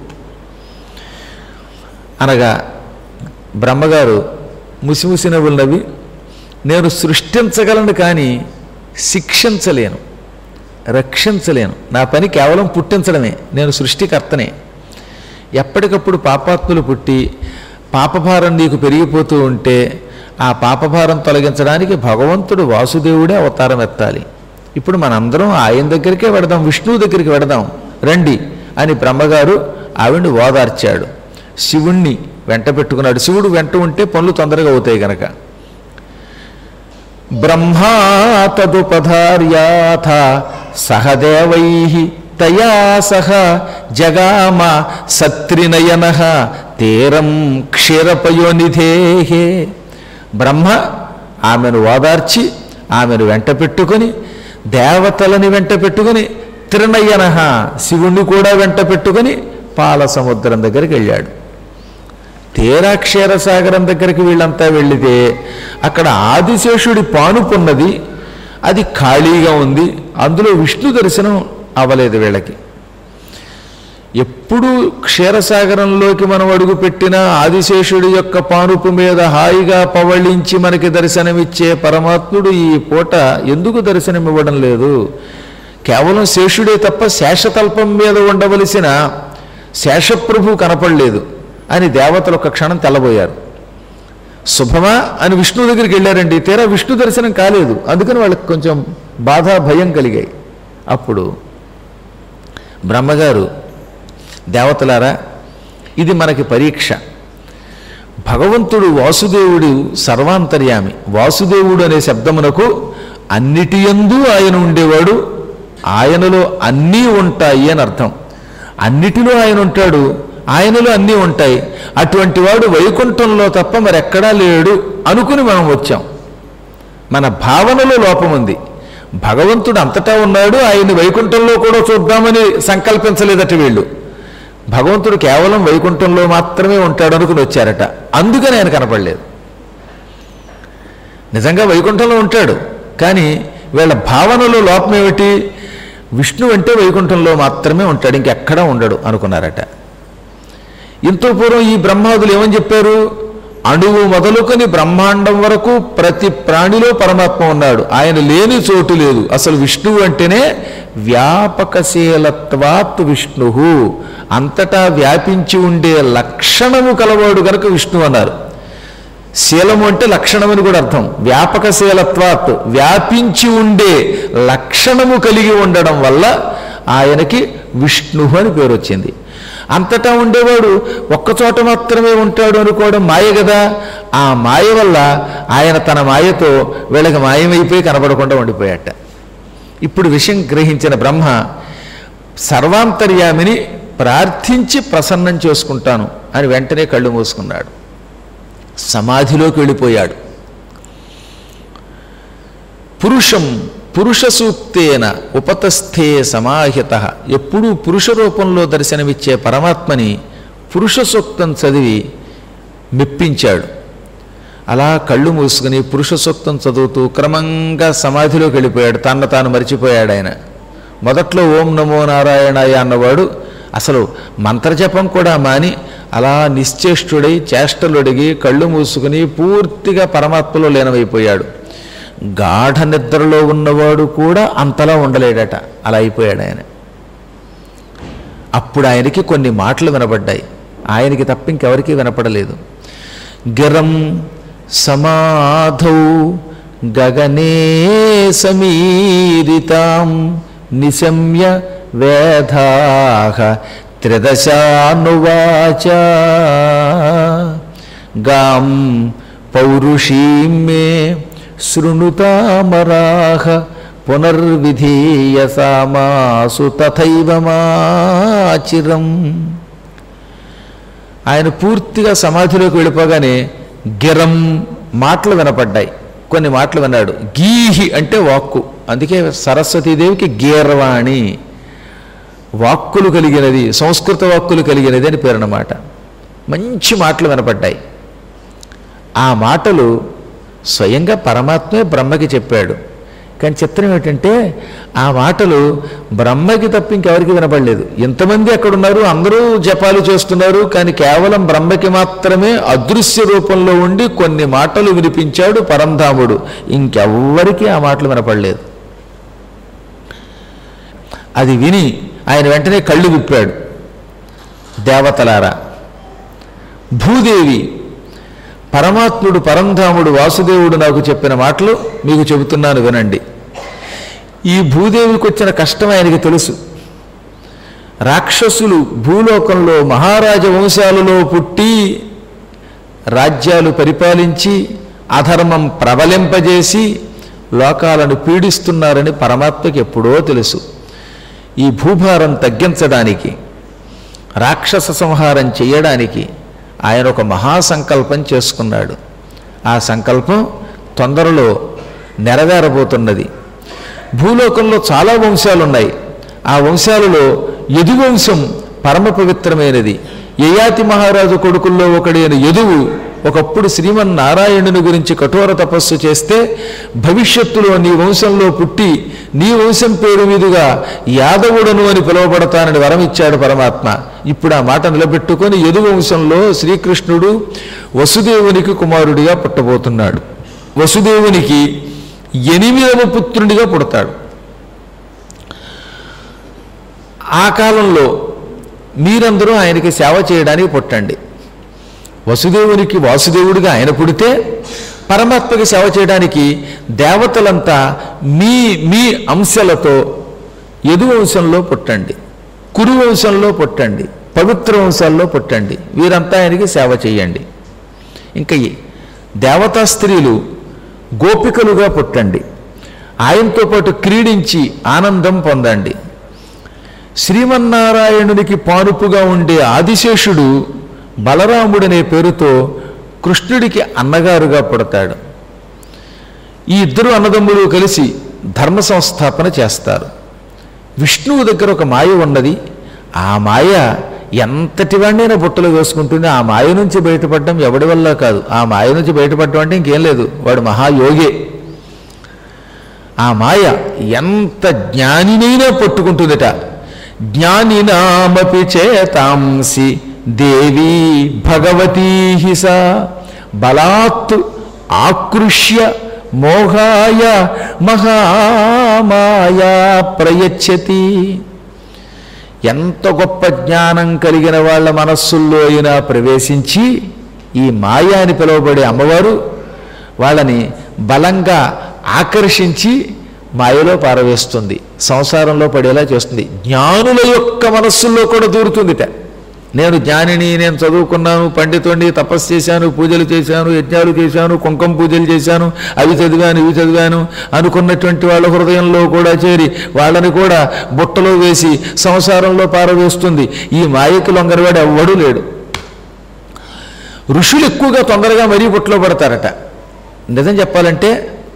అనగా బ్రహ్మగారు ముసిముసి నవ్వులు నవ్వి నేను సృష్టించగలను కానీ శిక్షించలేను రక్షించలేను నా పని కేవలం పుట్టించడమే నేను సృష్టికర్తనే ఎప్పటికప్పుడు పాపాత్ములు పుట్టి పాపభారం నీకు పెరిగిపోతూ ఉంటే ఆ పాపభారం తొలగించడానికి భగవంతుడు వాసుదేవుడే అవతారం ఎత్తాలి ఇప్పుడు మనందరం ఆయన దగ్గరికే వెడదాం విష్ణువు దగ్గరికి వెడదాం రండి అని బ్రహ్మగారు ఆవిడ్ని ఓదార్చాడు శివుణ్ణి వెంట పెట్టుకున్నాడు శివుడు వెంట ఉంటే పనులు తొందరగా అవుతాయి గనక బ్రహ్మా తదుపధార్యాథ సహదేవై తయా సహ జగామ సత్రినయన తీరం క్షీరపయోనిధే బ్రహ్మ ఆమెను ఓదార్చి ఆమెను వెంట పెట్టుకొని దేవతలని వెంట పెట్టుకొని త్రినయన శివుణ్ణి కూడా వెంట పెట్టుకొని పాల సముద్రం దగ్గరికి వెళ్ళాడు తీరా క్షీరసాగరం దగ్గరికి వీళ్ళంతా వెళితే అక్కడ ఆదిశేషుడి పానుపున్నది అది ఖాళీగా ఉంది అందులో విష్ణు దర్శనం అవ్వలేదు వీళ్ళకి ఎప్పుడు క్షీరసాగరంలోకి మనం అడుగుపెట్టినా ఆదిశేషుడి యొక్క పానుపు మీద హాయిగా పవళించి మనకి దర్శనమిచ్చే పరమాత్ముడు ఈ పూట ఎందుకు దర్శనమివ్వడం లేదు కేవలం శేషుడే తప్ప శేషతల్పం మీద ఉండవలసిన శేషప్రభు కనపడలేదు అని దేవతలు ఒక క్షణం తెల్లబోయారు శుభమా అని విష్ణు దగ్గరికి వెళ్ళారండి తీరా విష్ణు దర్శనం కాలేదు అందుకని వాళ్ళకి కొంచెం బాధ భయం కలిగాయి అప్పుడు బ్రహ్మగారు దేవతలారా ఇది మనకి పరీక్ష భగవంతుడు వాసుదేవుడు సర్వాంతర్యామి వాసుదేవుడు అనే శబ్దమునకు అన్నిటి యందు ఆయన ఉండేవాడు ఆయనలో అన్నీ ఉంటాయి అని అర్థం అన్నిటిలో ఆయన ఉంటాడు ఆయనలో అన్నీ ఉంటాయి అటువంటి వాడు వైకుంఠంలో తప్ప మరెక్కడా లేడు అనుకుని మనం వచ్చాం మన భావనలో లోపం ఉంది భగవంతుడు అంతటా ఉన్నాడు ఆయన్ని వైకుంఠంలో కూడా చూద్దామని సంకల్పించలేదట వీళ్ళు భగవంతుడు కేవలం వైకుంఠంలో మాత్రమే ఉంటాడు అనుకుని వచ్చారట అందుకని ఆయన కనపడలేదు నిజంగా వైకుంఠంలో ఉంటాడు కానీ వీళ్ళ భావనలో లోపం ఏమిటి విష్ణు అంటే వైకుంఠంలో మాత్రమే ఉంటాడు ఇంకెక్కడా ఉండడు అనుకున్నారట ఇంతో పూర్వం ఈ బ్రహ్మాదులు ఏమని చెప్పారు అణువు మొదలుకొని బ్రహ్మాండం వరకు ప్రతి ప్రాణిలో పరమాత్మ ఉన్నాడు ఆయన లేని చోటు లేదు అసలు విష్ణువు అంటేనే వ్యాపకశీలత్వాత్ విష్ణు అంతటా వ్యాపించి ఉండే లక్షణము కలవాడు గనక విష్ణు అన్నారు శీలము అంటే లక్షణం అని కూడా అర్థం వ్యాపకశీలత్వాత్ వ్యాపించి ఉండే లక్షణము కలిగి ఉండడం వల్ల ఆయనకి విష్ణు అని పేరు వచ్చింది అంతటా ఉండేవాడు ఒక్కచోట మాత్రమే ఉంటాడు అనుకోవడం మాయ కదా ఆ మాయ వల్ల ఆయన తన మాయతో వీళ్ళకి మాయమైపోయి కనబడకుండా ఉండిపోయాట ఇప్పుడు విషయం గ్రహించిన బ్రహ్మ సర్వాంతర్యామిని ప్రార్థించి ప్రసన్నం చేసుకుంటాను అని వెంటనే కళ్ళు మూసుకున్నాడు సమాధిలోకి వెళ్ళిపోయాడు పురుషం పురుష సూక్తేన ఉపతస్థే సమాహిత ఎప్పుడూ పురుష రూపంలో దర్శనమిచ్చే పరమాత్మని పురుష సూక్తం చదివి మెప్పించాడు అలా కళ్ళు మూసుకుని పురుష సూక్తం చదువుతూ క్రమంగా సమాధిలోకి వెళ్ళిపోయాడు తన తాను మరిచిపోయాడు ఆయన మొదట్లో ఓం నమో నారాయణాయ అన్నవాడు అసలు మంత్రజపం కూడా మాని అలా నిశ్చేష్టుడై చేష్టలుడిగి కళ్ళు మూసుకుని పూర్తిగా పరమాత్మలో లీనమైపోయాడు గాఢ నిద్రలో ఉన్నవాడు కూడా అంతలా ఉండలేడట అలా అయిపోయాడు ఆయన అప్పుడు ఆయనకి కొన్ని మాటలు వినపడ్డాయి ఆయనకి తప్ప ఇంకెవరికీ వినపడలేదు గిరం సమాధౌ గగనే సమీరితాం నిశమ్య వేదాహ త్రిదశానువాచ గాం పౌరుషీం మే శృణుతామరాహ పునర్విధీయసామాసు తథైవ మాచిరం ఆయన పూర్తిగా సమాధిలోకి వెళ్ళిపోగానే గిరం మాటలు వినపడ్డాయి కొన్ని మాటలు విన్నాడు గీహి అంటే వాక్కు అందుకే సరస్వతీదేవికి గీర్వాణి వాక్కులు కలిగినది సంస్కృత వాక్కులు కలిగినది అని పేరన్నమాట మంచి మాటలు వినపడ్డాయి ఆ మాటలు స్వయంగా పరమాత్మే బ్రహ్మకి చెప్పాడు కానీ చిత్రం ఏమిటంటే ఆ మాటలు బ్రహ్మకి తప్ప ఇంకెవరికి వినపడలేదు ఎంతమంది అక్కడ ఉన్నారు అందరూ జపాలు చేస్తున్నారు కానీ కేవలం బ్రహ్మకి మాత్రమే అదృశ్య రూపంలో ఉండి కొన్ని మాటలు వినిపించాడు పరంధాముడు ఇంకెవ్వరికీ ఆ మాటలు వినపడలేదు అది విని ఆయన వెంటనే కళ్ళు విప్పాడు దేవతలారా భూదేవి పరమాత్ముడు పరంధాముడు వాసుదేవుడు నాకు చెప్పిన మాటలు మీకు చెబుతున్నాను వినండి ఈ భూదేవికి వచ్చిన కష్టం ఆయనకి తెలుసు రాక్షసులు భూలోకంలో మహారాజ వంశాలలో పుట్టి రాజ్యాలు పరిపాలించి అధర్మం ప్రబలింపజేసి లోకాలను పీడిస్తున్నారని పరమాత్మకి ఎప్పుడో తెలుసు ఈ భూభారం తగ్గించడానికి రాక్షస సంహారం చేయడానికి ఆయన ఒక మహాసంకల్పం చేసుకున్నాడు ఆ సంకల్పం తొందరలో నెరవేరబోతున్నది భూలోకంలో చాలా వంశాలు ఉన్నాయి ఆ వంశాలలో యదువంశం పరమ పవిత్రమైనది యయాతి మహారాజు కొడుకుల్లో ఒకడైన యదువు ఒకప్పుడు శ్రీమన్నారాయణుని గురించి కఠోర తపస్సు చేస్తే భవిష్యత్తులో నీ వంశంలో పుట్టి నీ వంశం పేరు మీదుగా యాదవుడను అని పిలువబడతానని వరం ఇచ్చాడు పరమాత్మ ఇప్పుడు ఆ మాట నిలబెట్టుకొని యదు వంశంలో శ్రీకృష్ణుడు వసుదేవునికి కుమారుడిగా పుట్టబోతున్నాడు వసుదేవునికి ఎనిమిదవ పుత్రుడిగా పుడతాడు ఆ కాలంలో మీరందరూ ఆయనకి సేవ చేయడానికి పుట్టండి వసుదేవునికి వాసుదేవుడిగా ఆయన పుడితే పరమాత్మకి సేవ చేయడానికి దేవతలంతా మీ మీ అంశాలతో యదు వంశంలో పుట్టండి కురు వంశంలో పుట్టండి పవిత్ర వంశాల్లో పుట్టండి వీరంతా ఆయనకి సేవ చేయండి ఇంకా ఈ దేవతా స్త్రీలు గోపికలుగా పుట్టండి ఆయనతో పాటు క్రీడించి ఆనందం పొందండి శ్రీమన్నారాయణునికి పానుపుగా ఉండే ఆదిశేషుడు బలరాముడనే పేరుతో కృష్ణుడికి అన్నగారుగా పుడతాడు ఈ ఇద్దరు అన్నదమ్ములు కలిసి ధర్మ సంస్థాపన చేస్తారు విష్ణువు దగ్గర ఒక మాయ ఉన్నది ఆ మాయ ఎంతటి వాడినైనా బుట్టలో వేసుకుంటుంది ఆ మాయ నుంచి బయటపడడం ఎవడి వల్ల కాదు ఆ మాయ నుంచి బయటపడడం అంటే ఇంకేం లేదు వాడు మహాయోగే ఆ మాయ ఎంత జ్ఞానినైనా పట్టుకుంటుందట జ్ఞానినామపి చేతాంసి దేవీ భగవతీ హిస బలాత్ ఆకృష్య మోహాయ మహామాయా ప్రయచ్చతి ఎంత గొప్ప జ్ఞానం కలిగిన వాళ్ళ మనస్సుల్లో అయినా ప్రవేశించి ఈ మాయ అని పిలువబడే అమ్మవారు వాళ్ళని బలంగా ఆకర్షించి మాయలో పారవేస్తుంది సంసారంలో పడేలా చేస్తుంది జ్ఞానుల యొక్క మనస్సుల్లో కూడా దూరుతుందిట నేను జ్ఞానిని నేను చదువుకున్నాను పండితుడిని తపస్సు చేశాను పూజలు చేశాను యజ్ఞాలు చేశాను కుంకుమ పూజలు చేశాను అవి చదివాను ఇవి చదివాను అనుకున్నటువంటి వాళ్ళ హృదయంలో కూడా చేరి వాళ్ళని కూడా బుట్టలో వేసి సంసారంలో పారవేస్తుంది ఈ మాయకి లొంగరవాడు ఎవ్వడూ లేడు ఋషులు ఎక్కువగా తొందరగా మరీ బుట్టలో పడతారట నిజం చెప్పాలంటే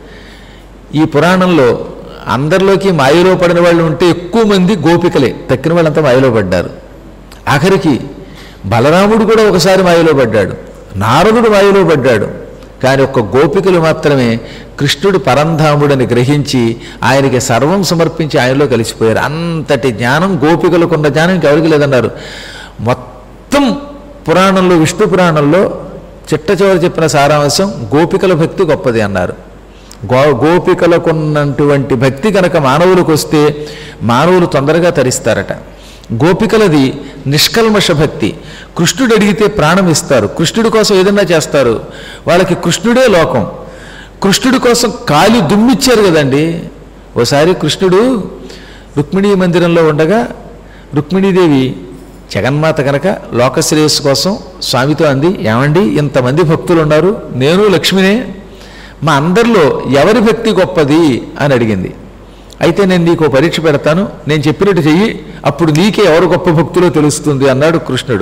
ఈ పురాణంలో అందరిలోకి మాయలో పడిన వాళ్ళు ఉంటే ఎక్కువ మంది గోపికలే తక్కిన వాళ్ళంతా మాయలో పడ్డారు ఆఖరికి బలరాముడు కూడా ఒకసారి మాయలో పడ్డాడు నారదుడు మాయలో పడ్డాడు కానీ ఒక్క గోపికలు మాత్రమే కృష్ణుడు పరంధాముడని గ్రహించి ఆయనకి సర్వం సమర్పించి ఆయనలో కలిసిపోయారు అంతటి జ్ఞానం గోపికలకున్న జ్ఞానం ఇంకెవరికి లేదన్నారు మొత్తం పురాణంలో విష్ణు పురాణంలో చిట్ట చివరి చెప్పిన సారాంశం గోపికల భక్తి గొప్పది అన్నారు గో గోపికలకున్నటువంటి భక్తి కనుక మానవులకు వస్తే మానవులు తొందరగా తరిస్తారట గోపికలది నిష్కల్మష భక్తి కృష్ణుడు అడిగితే ప్రాణం ఇస్తారు కృష్ణుడి కోసం ఏదన్నా చేస్తారు వాళ్ళకి కృష్ణుడే లోకం కృష్ణుడి కోసం కాలి దుమ్మిచ్చారు కదండి ఓసారి కృష్ణుడు రుక్మిణీ మందిరంలో ఉండగా రుక్మిణీదేవి జగన్మాత కనుక లోకశ్రేయస్సు కోసం స్వామితో అంది ఏమండి ఇంతమంది భక్తులు ఉన్నారు నేను లక్ష్మినే మా అందరిలో ఎవరి భక్తి గొప్పది అని అడిగింది అయితే నేను నీకు ఓ పరీక్ష పెడతాను నేను చెప్పినట్టు చెయ్యి అప్పుడు నీకే ఎవరు గొప్ప భక్తులో తెలుస్తుంది అన్నాడు కృష్ణుడు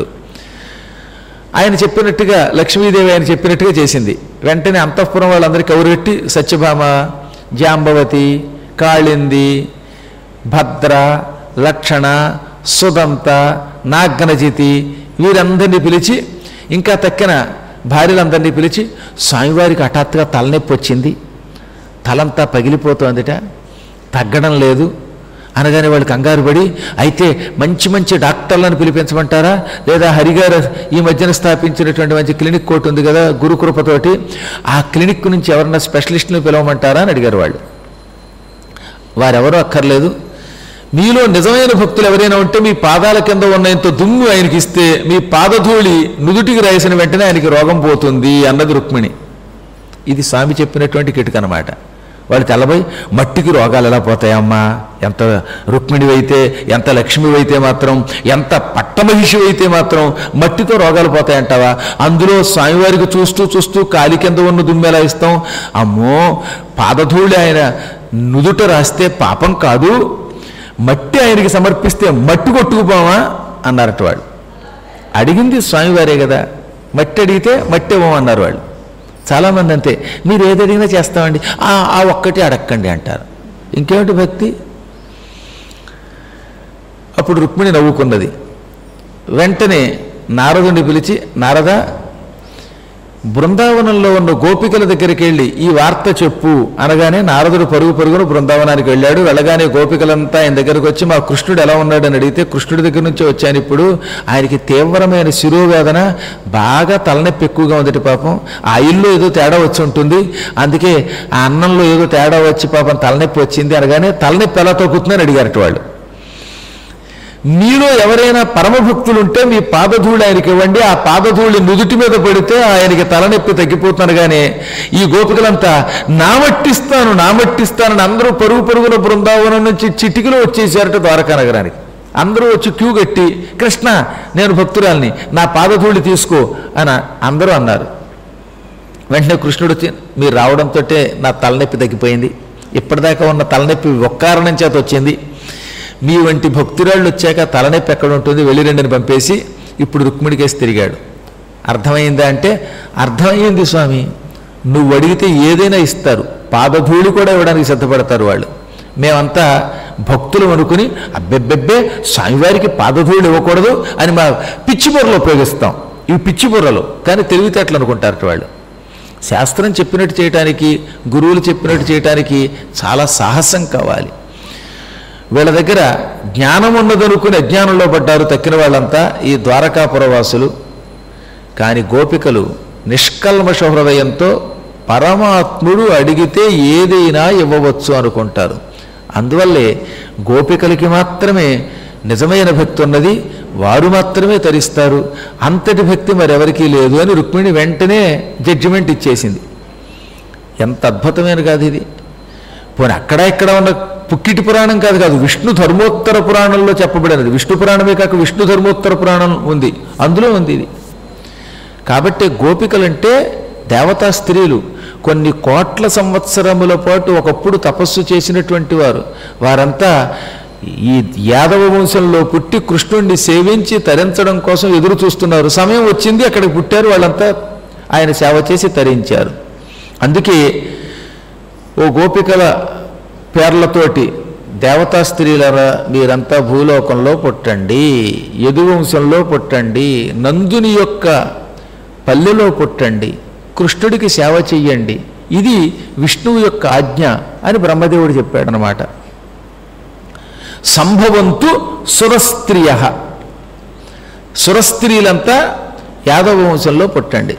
ఆయన చెప్పినట్టుగా లక్ష్మీదేవి ఆయన చెప్పినట్టుగా చేసింది వెంటనే అంతఃపురం వాళ్ళందరికీ కౌరెట్టి సత్యభామ జాంబవతి కాళింది భద్ర లక్షణ సుదంత నాగ్నజితి వీరందరినీ పిలిచి ఇంకా తక్కిన భార్యలందరినీ పిలిచి స్వామివారికి హఠాత్తుగా తలనొప్పి వచ్చింది తలంతా పగిలిపోతోందిట తగ్గడం లేదు అనగానే వాళ్ళు కంగారు పడి అయితే మంచి మంచి డాక్టర్లను పిలిపించమంటారా లేదా హరిగారు ఈ మధ్యన స్థాపించినటువంటి మంచి క్లినిక్ కోటి ఉంది కదా గురుకృపతోటి ఆ క్లినిక్ నుంచి ఎవరన్నా స్పెషలిస్ట్ని పిలవమంటారా అని అడిగారు వాళ్ళు వారెవరూ అక్కర్లేదు మీలో నిజమైన భక్తులు ఎవరైనా ఉంటే మీ పాదాల కింద ఉన్న ఇంత దుమ్ము ఆయనకి ఇస్తే మీ పాదధూళి నుదుటికి రాసిన వెంటనే ఆయనకి రోగం పోతుంది అన్నది రుక్మిణి ఇది స్వామి చెప్పినటువంటి కిటుక అనమాట వాళ్ళు తెల్లబోయి మట్టికి రోగాలు ఎలా పోతాయమ్మా ఎంత రుక్మిణివైతే ఎంత లక్ష్మివైతే మాత్రం ఎంత పట్టమహిషి అయితే మాత్రం మట్టితో రోగాలు పోతాయంటావా అందులో స్వామివారికి చూస్తూ చూస్తూ కాలి కింద ఉన్న దుమ్ము ఎలా ఇస్తాం అమ్మో పాదధూళి ఆయన నుదుట రాస్తే పాపం కాదు మట్టి ఆయనకి సమర్పిస్తే మట్టి కొట్టుకుపోవా అన్నారట వాళ్ళు అడిగింది స్వామివారే కదా మట్టి అడిగితే మట్టి ఇవ్వమన్నారు వాళ్ళు చాలామంది అంతే మీరు ఏది అడిగినా చేస్తామండి "ఆ, ఆ ఒక్కటి అడక్కండి అంటారు ఇంకేమిటి భక్తి అప్పుడు రుక్మిణి నవ్వుకున్నది వెంటనే నారదుని పిలిచి నారద బృందావనంలో ఉన్న గోపికల దగ్గరికి వెళ్ళి ఈ వార్త చెప్పు అనగానే నారదుడు పరుగు పరుగును బృందావనానికి వెళ్ళాడు వెళ్ళగానే గోపికలంతా ఆయన దగ్గరకు వచ్చి మా కృష్ణుడు ఎలా ఉన్నాడు అని అడిగితే కృష్ణుడి దగ్గర నుంచి వచ్చాను ఇప్పుడు ఆయనకి తీవ్రమైన శిరోవేదన బాగా తలనొప్పి ఎక్కువగా ఉందటి పాపం ఆ ఇల్లు ఏదో తేడా వచ్చి ఉంటుంది అందుకే ఆ అన్నంలో ఏదో తేడా వచ్చి పాపం తలనొప్పి వచ్చింది అనగానే తలనొప్పి ఎలా తగ్గుతుందని అడిగారట వాళ్ళు మీలో ఎవరైనా పరమభక్తులు ఉంటే మీ పాదధూళి ఆయనకి ఇవ్వండి ఆ పాదధూళి నుదుటి మీద పడితే ఆయనకి తలనొప్పి తగ్గిపోతున్నారు కానీ ఈ గోపికలంతా నామట్టిస్తాను నామట్టిస్తానని అందరూ పరుగు పరుగుల బృందావనం నుంచి చిటికలో వచ్చేసారట ద్వారకా నగరానికి అందరూ వచ్చి క్యూ కట్టి కృష్ణ నేను భక్తురాల్ని నా పాదధూళి తీసుకో అని అందరూ అన్నారు వెంటనే కృష్ణుడు వచ్చి మీరు రావడంతో నా తలనొప్పి తగ్గిపోయింది ఇప్పటిదాకా ఉన్న తలనొప్పి ఒక్క కారణం చేత వచ్చింది మీ వంటి భక్తురాళ్ళు వచ్చాక తలనొప్పి ఎక్కడ ఉంటుంది వెళ్ళి రెండని పంపేసి ఇప్పుడు రుక్మిడికేసి తిరిగాడు అర్థమైందా అంటే అర్థమైంది స్వామి నువ్వు అడిగితే ఏదైనా ఇస్తారు పాదధూళి కూడా ఇవ్వడానికి సిద్ధపడతారు వాళ్ళు మేమంతా భక్తులు అనుకుని అబ్బెబ్బెబ్బే స్వామివారికి పాదధూళి ఇవ్వకూడదు అని మా పిచ్చి బుర్రలు ఉపయోగిస్తాం ఇవి పిచ్చి బుర్రలు కానీ తెలివితేటలు అనుకుంటారు వాళ్ళు శాస్త్రం చెప్పినట్టు చేయటానికి గురువులు చెప్పినట్టు చేయటానికి చాలా సాహసం కావాలి వీళ్ళ దగ్గర జ్ఞానం ఉన్నదనుకుని అజ్ఞానంలో పడ్డారు తక్కిన వాళ్ళంతా ఈ ద్వారకాపురవాసులు కానీ గోపికలు నిష్కల్మష హృదయంతో పరమాత్ముడు అడిగితే ఏదైనా ఇవ్వవచ్చు అనుకుంటారు అందువల్లే గోపికలకి మాత్రమే నిజమైన భక్తి ఉన్నది వారు మాత్రమే తరిస్తారు అంతటి భక్తి మరెవరికీ లేదు అని రుక్మిణి వెంటనే జడ్జిమెంట్ ఇచ్చేసింది ఎంత అద్భుతమైన కాదు ఇది పోనీ అక్కడ ఇక్కడ ఉన్న పుక్కిటి పురాణం కాదు కాదు విష్ణు ధర్మోత్తర పురాణంలో చెప్పబడినది విష్ణు పురాణమే కాక విష్ణు ధర్మోత్తర పురాణం ఉంది అందులో ఉంది ఇది కాబట్టి గోపికలంటే దేవతా స్త్రీలు కొన్ని కోట్ల సంవత్సరముల పాటు ఒకప్పుడు తపస్సు చేసినటువంటి వారు వారంతా ఈ యాదవ వంశంలో పుట్టి కృష్ణుణ్ణి సేవించి తరించడం కోసం ఎదురు చూస్తున్నారు సమయం వచ్చింది అక్కడికి పుట్టారు వాళ్ళంతా ఆయన సేవ చేసి తరించారు అందుకే ఓ గోపికల పేర్లతోటి దేవతా స్త్రీలరా మీరంతా భూలోకంలో పుట్టండి యదువంశంలో పుట్టండి నందుని యొక్క పల్లెలో పుట్టండి కృష్ణుడికి సేవ చెయ్యండి ఇది విష్ణువు యొక్క ఆజ్ఞ అని బ్రహ్మదేవుడు చెప్పాడనమాట సంభవంతు సురస్త్రియ సురస్త్రీలంతా యాదవ వంశంలో పుట్టండి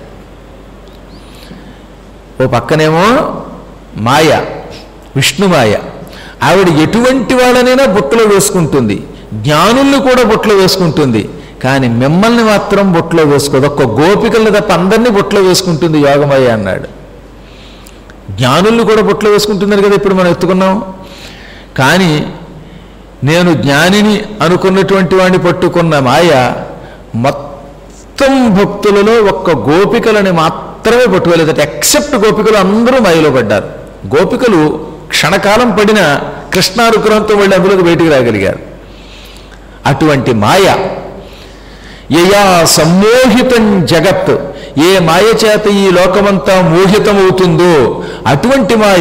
ఓ పక్కనేమో మాయ విష్ణుమాయ ఆవిడ ఎటువంటి వాళ్ళనైనా బుట్టలో వేసుకుంటుంది జ్ఞానుల్ని కూడా బుట్టలో వేసుకుంటుంది కానీ మిమ్మల్ని మాత్రం బుట్టలో వేసుకోదు ఒక్క గోపికల్ని తప్ప అందరినీ బుట్టలో వేసుకుంటుంది యోగమయ్య అన్నాడు జ్ఞానుల్ని కూడా బుట్టలో వేసుకుంటుందని కదా ఇప్పుడు మనం ఎత్తుకున్నాం కానీ నేను జ్ఞానిని అనుకున్నటువంటి వాడిని పట్టుకున్న మాయ మొత్తం భక్తులలో ఒక్క గోపికలని మాత్రమే పట్టుకోలేదట ఎక్సెప్ట్ గోపికలు అందరూ మాయలో పడ్డారు గోపికలు క్షణకాలం పడిన కృష్ణానుగ్రహంతో వెళ్ళి అందులోకి బయటికి రాగలిగారు అటువంటి మాయ యయా సమ్మోహితం జగత్ ఏ మాయ చేత ఈ లోకమంతా మోహితమవుతుందో అటువంటి మాయ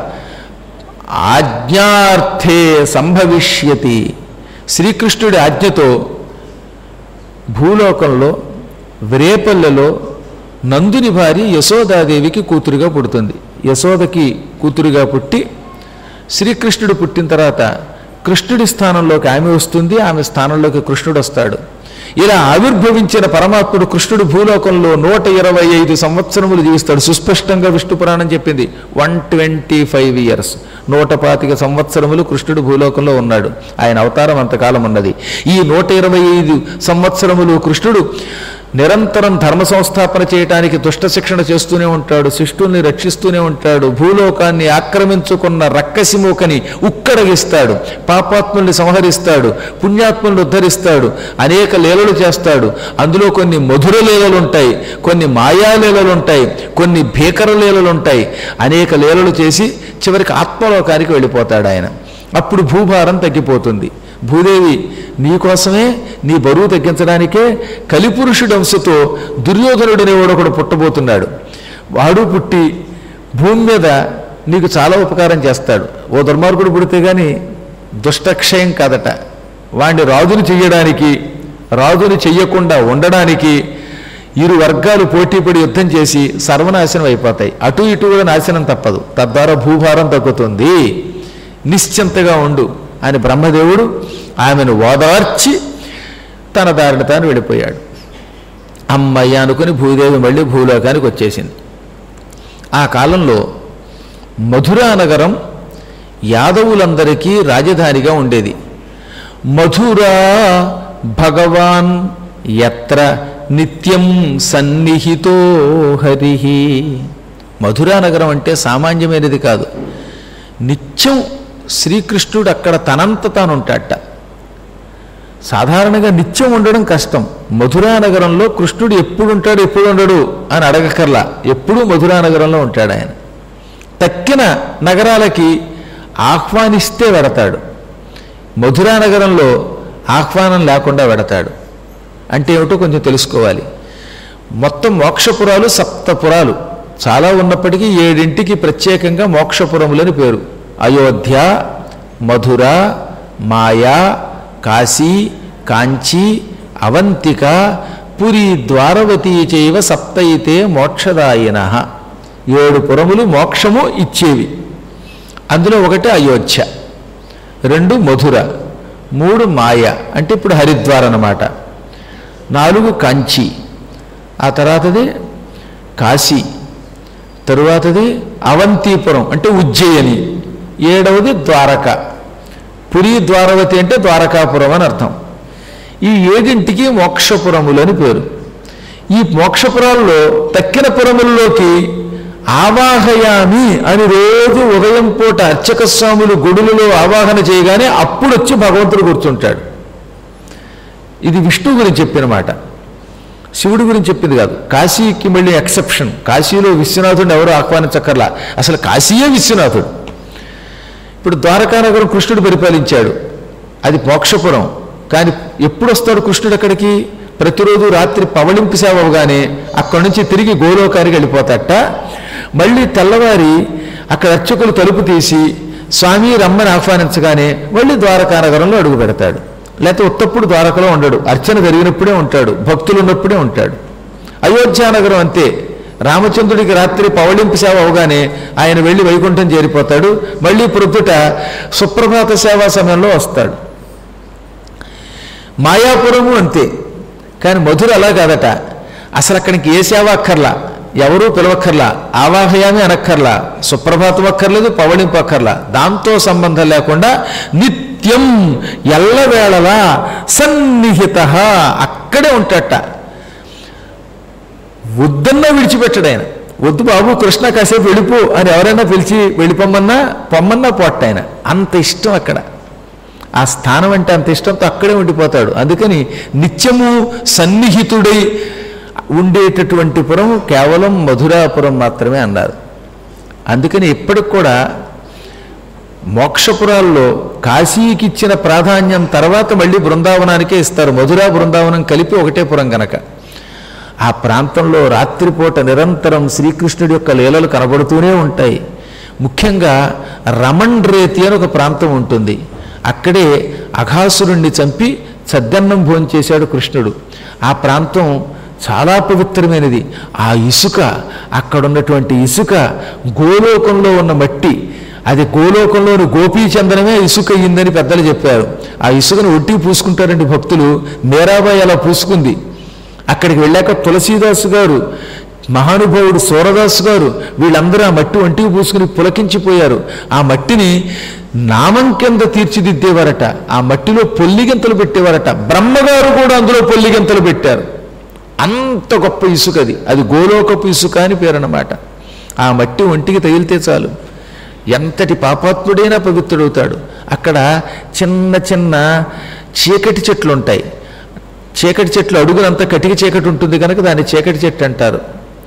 ఆజ్ఞార్థే సంభవిష్యతి శ్రీకృష్ణుడి ఆజ్ఞతో భూలోకంలో వ్రేపల్లెలో నందుని భార్య యశోదాదేవికి కూతురుగా పుడుతుంది యశోదకి కూతురుగా పుట్టి శ్రీకృష్ణుడు పుట్టిన తర్వాత కృష్ణుడి స్థానంలోకి ఆమె వస్తుంది ఆమె స్థానంలోకి కృష్ణుడు వస్తాడు ఇలా ఆవిర్భవించిన పరమాత్ముడు కృష్ణుడు భూలోకంలో నూట ఇరవై ఐదు సంవత్సరములు జీవిస్తాడు సుస్పష్టంగా విష్ణు పురాణం చెప్పింది వన్ ట్వంటీ ఫైవ్ ఇయర్స్ నూట పాతిక సంవత్సరములు కృష్ణుడు భూలోకంలో ఉన్నాడు ఆయన అవతారం అంతకాలం ఉన్నది ఈ నూట ఇరవై ఐదు సంవత్సరములు కృష్ణుడు నిరంతరం ధర్మ సంస్థాపన చేయటానికి దుష్ట శిక్షణ చేస్తూనే ఉంటాడు శిష్టుల్ని రక్షిస్తూనే ఉంటాడు భూలోకాన్ని ఆక్రమించుకున్న రక్కసిమూకని ఉక్కడగిస్తాడు పాపాత్ముల్ని సంహరిస్తాడు పుణ్యాత్ముల్ని ఉద్ధరిస్తాడు అనేక లీలలు చేస్తాడు అందులో కొన్ని మధుర లీలలు ఉంటాయి కొన్ని మాయా లీలలు ఉంటాయి కొన్ని భీకర లీలలు ఉంటాయి అనేక లీలలు చేసి చివరికి ఆత్మలోకానికి వెళ్ళిపోతాడు ఆయన అప్పుడు భూభారం తగ్గిపోతుంది భూదేవి నీకోసమే నీ బరువు తగ్గించడానికే కలిపురుషుడు అంశతో దుర్యోధనుడనేవాడు ఒకడు పుట్టబోతున్నాడు వాడు పుట్టి భూమి మీద నీకు చాలా ఉపకారం చేస్తాడు ఓ దుర్మార్గుడు పుడితే గాని దుష్టక్షయం కాదట వాణ్ణి రాజుని చెయ్యడానికి రాజుని చెయ్యకుండా ఉండడానికి ఇరు వర్గాలు పోటీపడి యుద్ధం చేసి సర్వనాశనం అయిపోతాయి అటు ఇటు కూడా నాశనం తప్పదు తద్వారా భూభారం తగ్గుతుంది నిశ్చింతగా ఉండు అని బ్రహ్మదేవుడు ఆమెను ఓదార్చి తన దారిని తాను వెళ్ళిపోయాడు అమ్మయ్య అనుకుని భూదేవి మళ్ళీ భూలోకానికి వచ్చేసింది ఆ కాలంలో మధురా నగరం యాదవులందరికీ రాజధానిగా ఉండేది మధురా భగవాన్ ఎత్ర నిత్యం సన్నిహితో హరి మధురా నగరం అంటే సామాన్యమైనది కాదు నిత్యం శ్రీకృష్ణుడు అక్కడ తనంత తాను ఉంటాడట సాధారణంగా నిత్యం ఉండడం కష్టం మధురా నగరంలో కృష్ణుడు ఎప్పుడు ఉంటాడు ఎప్పుడు ఉండడు అని అడగకర్లా ఎప్పుడూ మధురా నగరంలో ఉంటాడు ఆయన తక్కిన నగరాలకి ఆహ్వానిస్తే వెడతాడు మధురా నగరంలో ఆహ్వానం లేకుండా వెడతాడు అంటే ఏమిటో కొంచెం తెలుసుకోవాలి మొత్తం మోక్షపురాలు సప్తపురాలు చాలా ఉన్నప్పటికీ ఏడింటికి ప్రత్యేకంగా మోక్షపురములని పేరు అయోధ్య మధుర మాయా కాశీ కాంచీ అవంతిక పురి ద్వారవతీ చైవ సప్తయితే మోక్షదాయిన ఏడు పురములు మోక్షము ఇచ్చేవి అందులో ఒకటి అయోధ్య రెండు మధుర మూడు మాయ అంటే ఇప్పుడు హరిద్వార్ అన్నమాట నాలుగు కంచి ఆ తర్వాతది కాశీ తరువాతది అవంతిపురం అంటే ఉజ్జయిని ఏడవది ద్వారక పురి ద్వారవతి అంటే ద్వారకాపురం అని అర్థం ఈ ఏడింటికి మోక్షపురములు అని పేరు ఈ మోక్షపురాల్లో తక్కిన పురముల్లోకి ఆవాహయామి అని రోజు ఉదయం పూట అర్చక స్వాములు గుడులలో ఆవాహన చేయగానే అప్పుడు వచ్చి భగవంతుడు కూర్చుంటాడు ఇది విష్ణు గురించి చెప్పిన మాట శివుడి గురించి చెప్పింది కాదు కాశీకి మళ్ళీ ఎక్సెప్షన్ కాశీలో విశ్వనాథుడిని ఎవరు ఆహ్వానించక్కర్లా అసలు కాశీయే విశ్వనాథుడు ఇప్పుడు ద్వారకానగరం కృష్ణుడు పరిపాలించాడు అది మోక్షపురం కానీ ఎప్పుడు వస్తాడు కృష్ణుడు అక్కడికి ప్రతిరోజు రాత్రి పవళింపు సేవ అవగానే అక్కడి నుంచి తిరిగి గోలోకానికి వెళ్ళిపోతాట మళ్ళీ తెల్లవారి అక్కడ అర్చకులు తలుపు తీసి స్వామి రమ్మని ఆహ్వానించగానే మళ్ళీ ద్వారకానగరంలో అడుగు పెడతాడు లేకపోతే ఉత్తప్పుడు ద్వారకలో ఉండడు అర్చన జరిగినప్పుడే ఉంటాడు భక్తులు ఉన్నప్పుడే ఉంటాడు అయోధ్యానగరం అంతే రామచంద్రుడికి రాత్రి పవళింపు సేవ అవగానే ఆయన వెళ్ళి వైకుంఠం చేరిపోతాడు మళ్ళీ ప్రొద్దుట సుప్రభాత సేవా సమయంలో వస్తాడు మాయాపురము అంతే కానీ మధుర అలా కాదట అసలు అక్కడికి ఏ సేవ అక్కర్లా ఎవరూ పిలవక్కర్లా ఆవాహయామి అనక్కర్లా సుప్రభాతం అక్కర్లేదు పవళింపు అక్కర్లా దాంతో సంబంధం లేకుండా నిత్యం ఎల్లవేళలా సన్నిహిత అక్కడే ఉంటాట వద్దన్నా విడిచిపెట్టడు ఆయన వద్దు బాబు కృష్ణ కాసేపు వెళ్ళిపో అని ఎవరైనా పిలిచి వెళ్ళిపోమన్నా పొమ్మన్నా పొట్ట ఆయన అంత ఇష్టం అక్కడ ఆ స్థానం అంటే అంత ఇష్టంతో అక్కడే ఉండిపోతాడు అందుకని నిత్యము సన్నిహితుడై ఉండేటటువంటి పురం కేవలం మధురాపురం మాత్రమే అన్నారు అందుకని ఇప్పటికి కూడా మోక్షపురాల్లో కాశీకి ఇచ్చిన ప్రాధాన్యం తర్వాత మళ్ళీ బృందావనానికే ఇస్తారు మధురా బృందావనం కలిపి ఒకటే పురం గనక ఆ ప్రాంతంలో రాత్రిపూట నిరంతరం శ్రీకృష్ణుడి యొక్క లీలలు కనబడుతూనే ఉంటాయి ముఖ్యంగా రమణ్ రేతి అని ఒక ప్రాంతం ఉంటుంది అక్కడే అఘాసురుణ్ణి చంపి సద్దన్నం భోంచేశాడు కృష్ణుడు ఆ ప్రాంతం చాలా పవిత్రమైనది ఆ ఇసుక అక్కడ ఉన్నటువంటి ఇసుక గోలోకంలో ఉన్న మట్టి అది గోలోకంలోని గోపీచందనమే ఇసుక అయ్యిందని పెద్దలు చెప్పారు ఆ ఇసుకను ఒట్టి పూసుకుంటారండి భక్తులు మీరాబాయి అలా పూసుకుంది అక్కడికి వెళ్ళాక తులసీదాసు గారు మహానుభావుడు సూరదాసు గారు వీళ్ళందరూ ఆ మట్టి ఒంటికి పూసుకుని పులకించిపోయారు ఆ మట్టిని నామం కింద తీర్చిదిద్దేవారట ఆ మట్టిలో పొల్లిగింతలు పెట్టేవారట బ్రహ్మగారు కూడా అందులో పొల్లిగింతలు పెట్టారు అంత గొప్ప ఇసుక అది అది గోలోకపు ఇసుక అని పేరు అన్నమాట ఆ మట్టి ఒంటికి తగిలితే చాలు ఎంతటి పాపాత్ముడైనా పవిత్రుడవుతాడు అక్కడ చిన్న చిన్న చీకటి చెట్లు ఉంటాయి చీకటి చెట్లు అడుగునంతా కటిక చీకటి ఉంటుంది కనుక దాన్ని చీకటి చెట్టు అంటారు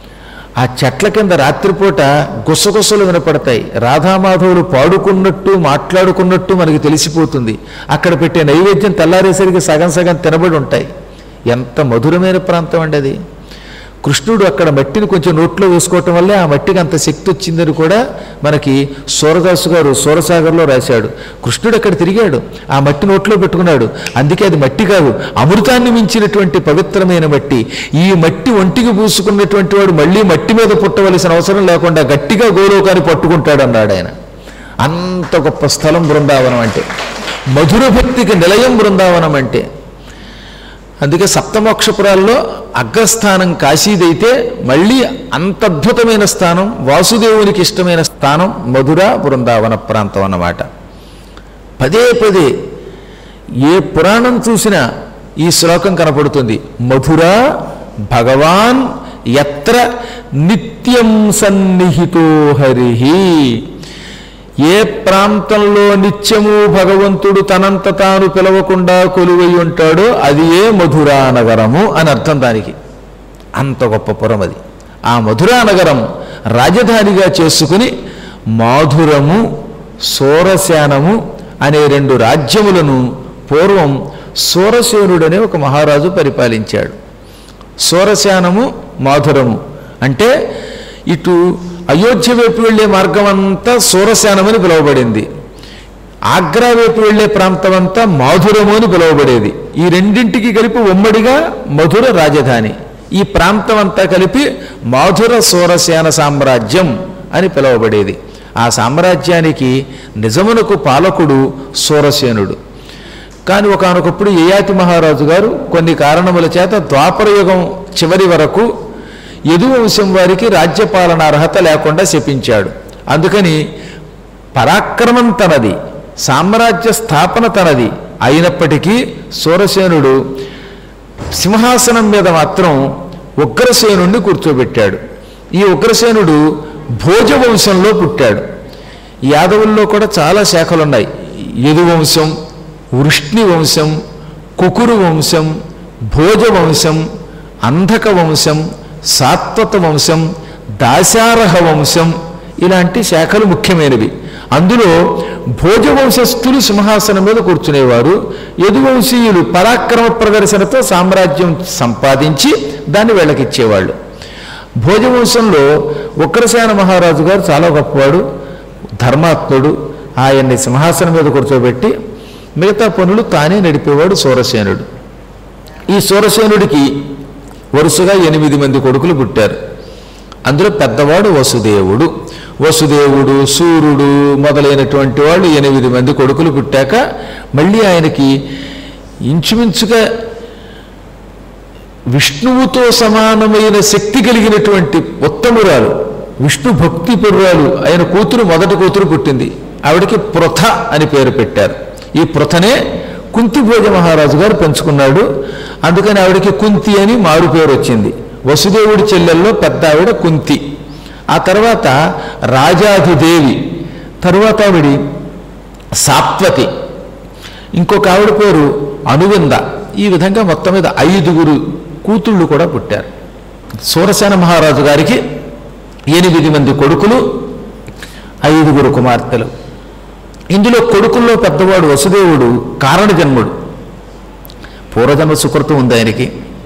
ఆ చెట్ల కింద రాత్రిపూట గుసగుసలు వినపడతాయి రాధామాధవులు పాడుకున్నట్టు మాట్లాడుకున్నట్టు మనకి తెలిసిపోతుంది అక్కడ పెట్టే నైవేద్యం తెల్లారేసరికి సగం సగం తినబడి ఉంటాయి ఎంత మధురమైన ప్రాంతం అండి అది కృష్ణుడు అక్కడ మట్టిని కొంచెం నోట్లో వేసుకోవటం వల్లే ఆ మట్టికి అంత శక్తి వచ్చిందని కూడా మనకి సూరదాసు గారు సూరసాగర్లో రాశాడు కృష్ణుడు అక్కడ తిరిగాడు ఆ మట్టి నోట్లో పెట్టుకున్నాడు అందుకే అది మట్టి కాదు అమృతాన్ని మించినటువంటి పవిత్రమైన మట్టి ఈ మట్టి ఒంటికి పూసుకున్నటువంటి వాడు మళ్ళీ మట్టి మీద పుట్టవలసిన అవసరం లేకుండా గట్టిగా గోలోకాన్ని పట్టుకుంటాడు అన్నాడు ఆయన అంత గొప్ప స్థలం బృందావనం అంటే మధుర భక్తికి నిలయం బృందావనం అంటే అందుకే సప్తమోక్షపురాల్లో అగ్రస్థానం కాశీదైతే మళ్ళీ అంత అద్భుతమైన స్థానం వాసుదేవునికి ఇష్టమైన స్థానం మధుర బృందావన ప్రాంతం అన్నమాట పదే పదే ఏ పురాణం చూసినా ఈ శ్లోకం కనపడుతుంది మధుర భగవాన్ ఎత్ర నిత్యం సన్నిహితో హరిహి ఏ ప్రాంతంలో నిత్యము భగవంతుడు తనంత తాను పిలవకుండా కొలువై ఉంటాడో అది ఏ మధురా నగరము అని అర్థం దానికి అంత గొప్ప పురం అది ఆ మధురా నగరం రాజధానిగా చేసుకుని మాధురము సోరశానము అనే రెండు రాజ్యములను పూర్వం సూరసేనుడనే ఒక మహారాజు పరిపాలించాడు సూరశానము మాధురము అంటే ఇటు అయోధ్య వైపు వెళ్ళే మార్గం అంతా సూరశానమని పిలువబడింది ఆగ్రా వైపు వెళ్లే ప్రాంతం అంతా మాధురము అని పిలువబడేది ఈ రెండింటికి కలిపి ఉమ్మడిగా మధుర రాజధాని ఈ ప్రాంతం అంతా కలిపి మాధుర సూరసేన సామ్రాజ్యం అని పిలువబడేది ఆ సామ్రాజ్యానికి నిజమునకు పాలకుడు సూరసేనుడు కానీ ఒకనొకప్పుడు యయాతి మహారాజు గారు కొన్ని కారణముల చేత ద్వాపరయుగం చివరి వరకు యదువంశం వారికి రాజ్యపాలన అర్హత లేకుండా శపించాడు అందుకని పరాక్రమం తనది సామ్రాజ్య స్థాపన తనది అయినప్పటికీ సూరసేనుడు సింహాసనం మీద మాత్రం ఉగ్రసేనుణ్ణి కూర్చోబెట్టాడు ఈ ఉగ్రసేనుడు భోజవంశంలో పుట్టాడు ఈ యాదవుల్లో కూడా చాలా శాఖలు ఉన్నాయి యదువంశం వృష్ణి వంశం కుకురు వంశం భోజ వంశం అంధక వంశం సాత్వత వంశం దాశారహ వంశం ఇలాంటి శాఖలు ముఖ్యమైనవి అందులో భోజవంశస్థులు సింహాసనం మీద కూర్చునేవారు యదువంశీయులు పరాక్రమ ప్రదర్శనతో సామ్రాజ్యం సంపాదించి దాన్ని వీళ్ళకిచ్చేవాళ్ళు భోజవంశంలో ఉగ్రసేన మహారాజు గారు చాలా గొప్పవాడు ధర్మాత్ముడు ఆయన్ని సింహాసనం మీద కూర్చోబెట్టి మిగతా పనులు తానే నడిపేవాడు సూరసేనుడు ఈ సూరసేనుడికి వరుసగా ఎనిమిది మంది కొడుకులు పుట్టారు అందులో పెద్దవాడు వసుదేవుడు వసుదేవుడు సూర్యుడు మొదలైనటువంటి వాళ్ళు ఎనిమిది మంది కొడుకులు పుట్టాక మళ్ళీ ఆయనకి ఇంచుమించుగా విష్ణువుతో సమానమైన శక్తి కలిగినటువంటి ఉత్తమురాలు విష్ణు భక్తి పుర్రాలు ఆయన కూతురు మొదటి కూతురు పుట్టింది ఆవిడకి పృథ అని పేరు పెట్టారు ఈ పృథనే కుంతిభోజ మహారాజు గారు పెంచుకున్నాడు అందుకని ఆవిడకి కుంతి అని మారు పేరు వచ్చింది వసుదేవుడి చెల్లెల్లో పెద్ద ఆవిడ కుంతి ఆ తర్వాత రాజాధిదేవి తరువాత ఆవిడి సాత్వతి ఇంకొక ఆవిడ పేరు అనువింద ఈ విధంగా మొత్తం మీద ఐదుగురు కూతుళ్ళు కూడా పుట్టారు సూరసేన మహారాజు గారికి ఎనిమిది మంది కొడుకులు ఐదుగురు కుమార్తెలు ఇందులో కొడుకుల్లో పెద్దవాడు వసుదేవుడు కారణజన్ముడు పూర్వజన్మ సుకృతం ఉంది ఆయనకి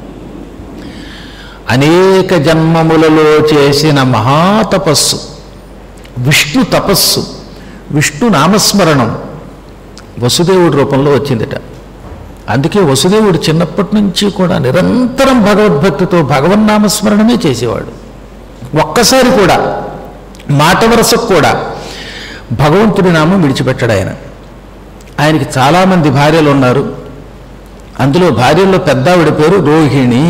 అనేక జన్మములలో చేసిన మహాతపస్సు విష్ణు తపస్సు విష్ణు నామస్మరణం వసుదేవుడి రూపంలో వచ్చిందిట అందుకే వసుదేవుడు చిన్నప్పటి నుంచి కూడా నిరంతరం భగవద్భక్తితో భగవన్నామస్మరణమే చేసేవాడు ఒక్కసారి కూడా మాట వరసకు కూడా భగవంతుడి నామం విడిచిపెట్టాడు ఆయన ఆయనకి చాలామంది భార్యలు ఉన్నారు అందులో భార్యల్లో పెద్దావిడ పేరు రోహిణి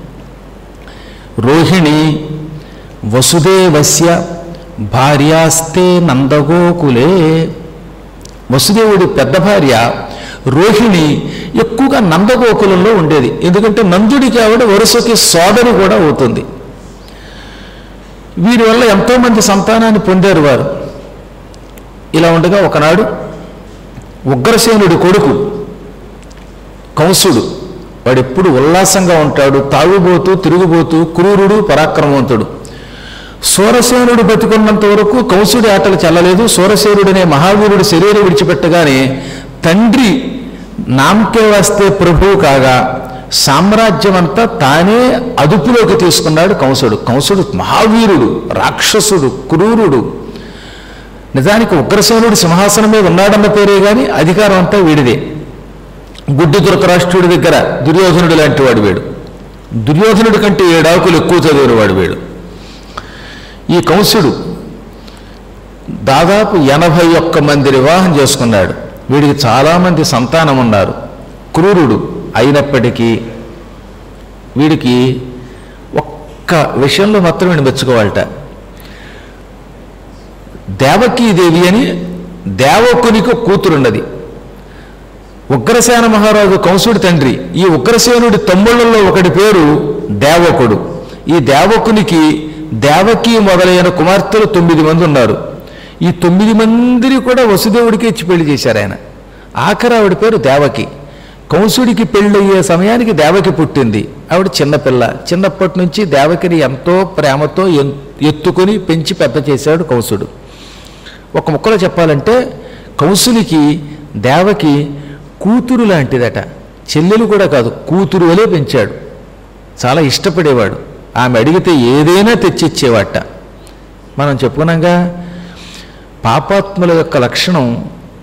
రోహిణి వసుదేవస్య భార్యాస్తే నందగోకులే వసుదేవుడి పెద్ద భార్య రోహిణి ఎక్కువగా నందగోకులంలో ఉండేది ఎందుకంటే నందుడికి ఆవిడ వరుసకి సోదరి కూడా అవుతుంది వీరి వల్ల ఎంతోమంది సంతానాన్ని పొందారు వారు ఇలా ఉండగా ఒకనాడు ఉగ్రసేనుడి కొడుకు కంసుడు వాడు ఎప్పుడు ఉల్లాసంగా ఉంటాడు తాగుబోతూ తిరుగుబోతూ క్రూరుడు పరాక్రమవంతుడు సూరసేనుడు బతికున్నంత వరకు కంసుడి ఆటలు చెల్లలేదు సూరసేనుడనే మహావీరుడి శరీరం విడిచిపెట్టగానే తండ్రి నామకే వస్తే ప్రభువు కాగా సామ్రాజ్యం అంతా తానే అదుపులోకి తీసుకున్నాడు కంసుడు కంసుడు మహావీరుడు రాక్షసుడు క్రూరుడు నిజానికి ఉగ్రసేనుడు సింహాసనం మీద ఉన్నాడన్న పేరే కానీ అధికారం అంతా వీడిదే గుడ్డి ధృతరాష్ట్రుడి దగ్గర దుర్యోధనుడు లాంటి వాడు వీడు దుర్యోధనుడి కంటే ఏడాకులు ఎక్కువ చదివిన వాడు వీడు ఈ కంసుడు దాదాపు ఎనభై ఒక్క మంది వివాహం చేసుకున్నాడు వీడికి చాలామంది సంతానం ఉన్నారు క్రూరుడు అయినప్పటికీ వీడికి ఒక్క విషయంలో మాత్రం వీడిని మెచ్చుకోవాలట దేవకీదేవి అని దేవకునికి కూతురున్నది ఉగ్రసేన మహారాజు కంసుడి తండ్రి ఈ ఉగ్రసేనుడి తమ్ముళ్ళల్లో ఒకటి పేరు దేవకుడు ఈ దేవకునికి దేవకి మొదలైన కుమార్తెలు తొమ్మిది మంది ఉన్నారు ఈ తొమ్మిది మందిని కూడా వసుదేవుడికి ఇచ్చి పెళ్లి చేశారు ఆయన ఆఖరి ఆవిడ పేరు దేవకి కంసుడికి పెళ్ళయ్యే సమయానికి దేవకి పుట్టింది ఆవిడ చిన్నపిల్ల చిన్నప్పటి నుంచి దేవకిని ఎంతో ప్రేమతో ఎన్- ఎత్తుకొని పెంచి పెద్ద చేశాడు కంసుడు ఒక ముక్కలో చెప్పాలంటే కంసునికి దేవకి కూతురు లాంటిదట చెల్లెలు కూడా కాదు కూతురు వలే పెంచాడు చాలా ఇష్టపడేవాడు ఆమె అడిగితే ఏదైనా తెచ్చిచ్చేవాట మనం చెప్పుకున్నాగా పాపాత్ముల యొక్క లక్షణం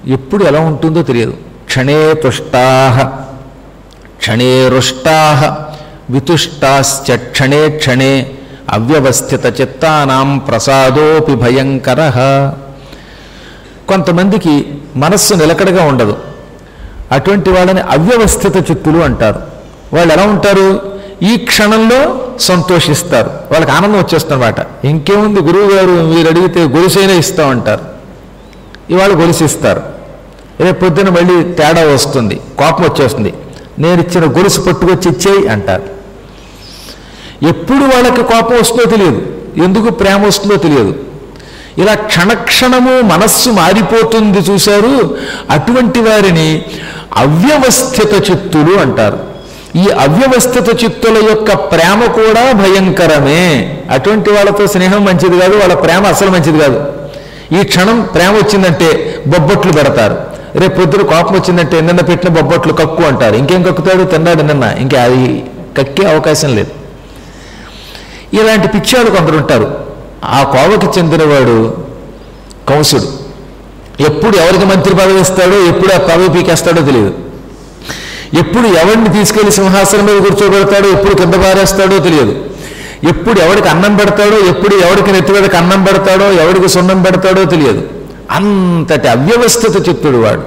ఎప్పుడు ఎలా ఉంటుందో తెలియదు క్షణే తుష్టాహ క్షణే రుష్టాహ వితుష్టాశ్చ క్షణే క్షణే అవ్యవస్థిత చిత్తానాం ప్రసాదోపి భయంకర కొంతమందికి మనస్సు నిలకడగా ఉండదు అటువంటి వాళ్ళని అవ్యవస్థిత చిత్తులు అంటారు వాళ్ళు ఎలా ఉంటారు ఈ క్షణంలో సంతోషిస్తారు వాళ్ళకి ఆనందం వచ్చేస్తుందన్నమాట ఇంకేముంది గురువు గారు మీరు అడిగితే గొలుసైనా ఇస్తామంటారు ఇవాళ గొలుసిస్తారు రేపు పొద్దున మళ్ళీ తేడా వస్తుంది కోపం వచ్చేస్తుంది నేను ఇచ్చిన గొలుసు పట్టుకొచ్చి ఇచ్చేయి అంటారు ఎప్పుడు వాళ్ళకి కోపం వస్తుందో తెలియదు ఎందుకు ప్రేమ వస్తుందో తెలియదు ఇలా క్షణక్షణము మనస్సు మారిపోతుంది చూశారు అటువంటి వారిని అవ్యవస్థిత చిత్తులు అంటారు ఈ అవ్యవస్థిత చిత్తుల యొక్క ప్రేమ కూడా భయంకరమే అటువంటి వాళ్ళతో స్నేహం మంచిది కాదు వాళ్ళ ప్రేమ అసలు మంచిది కాదు ఈ క్షణం ప్రేమ వచ్చిందంటే బొబ్బట్లు పెడతారు రేపు పొద్దున కోపం వచ్చిందంటే నిన్న పెట్టిన బొబ్బట్లు కక్కు అంటారు ఇంకేం కక్కుతాడు తిన్నాడు నిన్న ఇంకా అది కక్కే అవకాశం లేదు ఇలాంటి పిచ్చాడు కొందరు ఉంటారు ఆ కోవకి చెందినవాడు కంసుడు ఎప్పుడు ఎవరికి మంత్రి పదవి ఇస్తాడో ఎప్పుడు ఆ పదవి పీకేస్తాడో తెలియదు ఎప్పుడు ఎవరిని తీసుకెళ్లి సింహాసనం మీద కూర్చోబెడతాడో ఎప్పుడు కింద పారేస్తాడో తెలియదు ఎప్పుడు ఎవరికి అన్నం పెడతాడో ఎప్పుడు ఎవరికి నెత్తి మీదకి అన్నం పెడతాడో ఎవరికి సున్నం పెడతాడో తెలియదు అంతటి అవ్యవస్థిత చిత్తుడు వాడు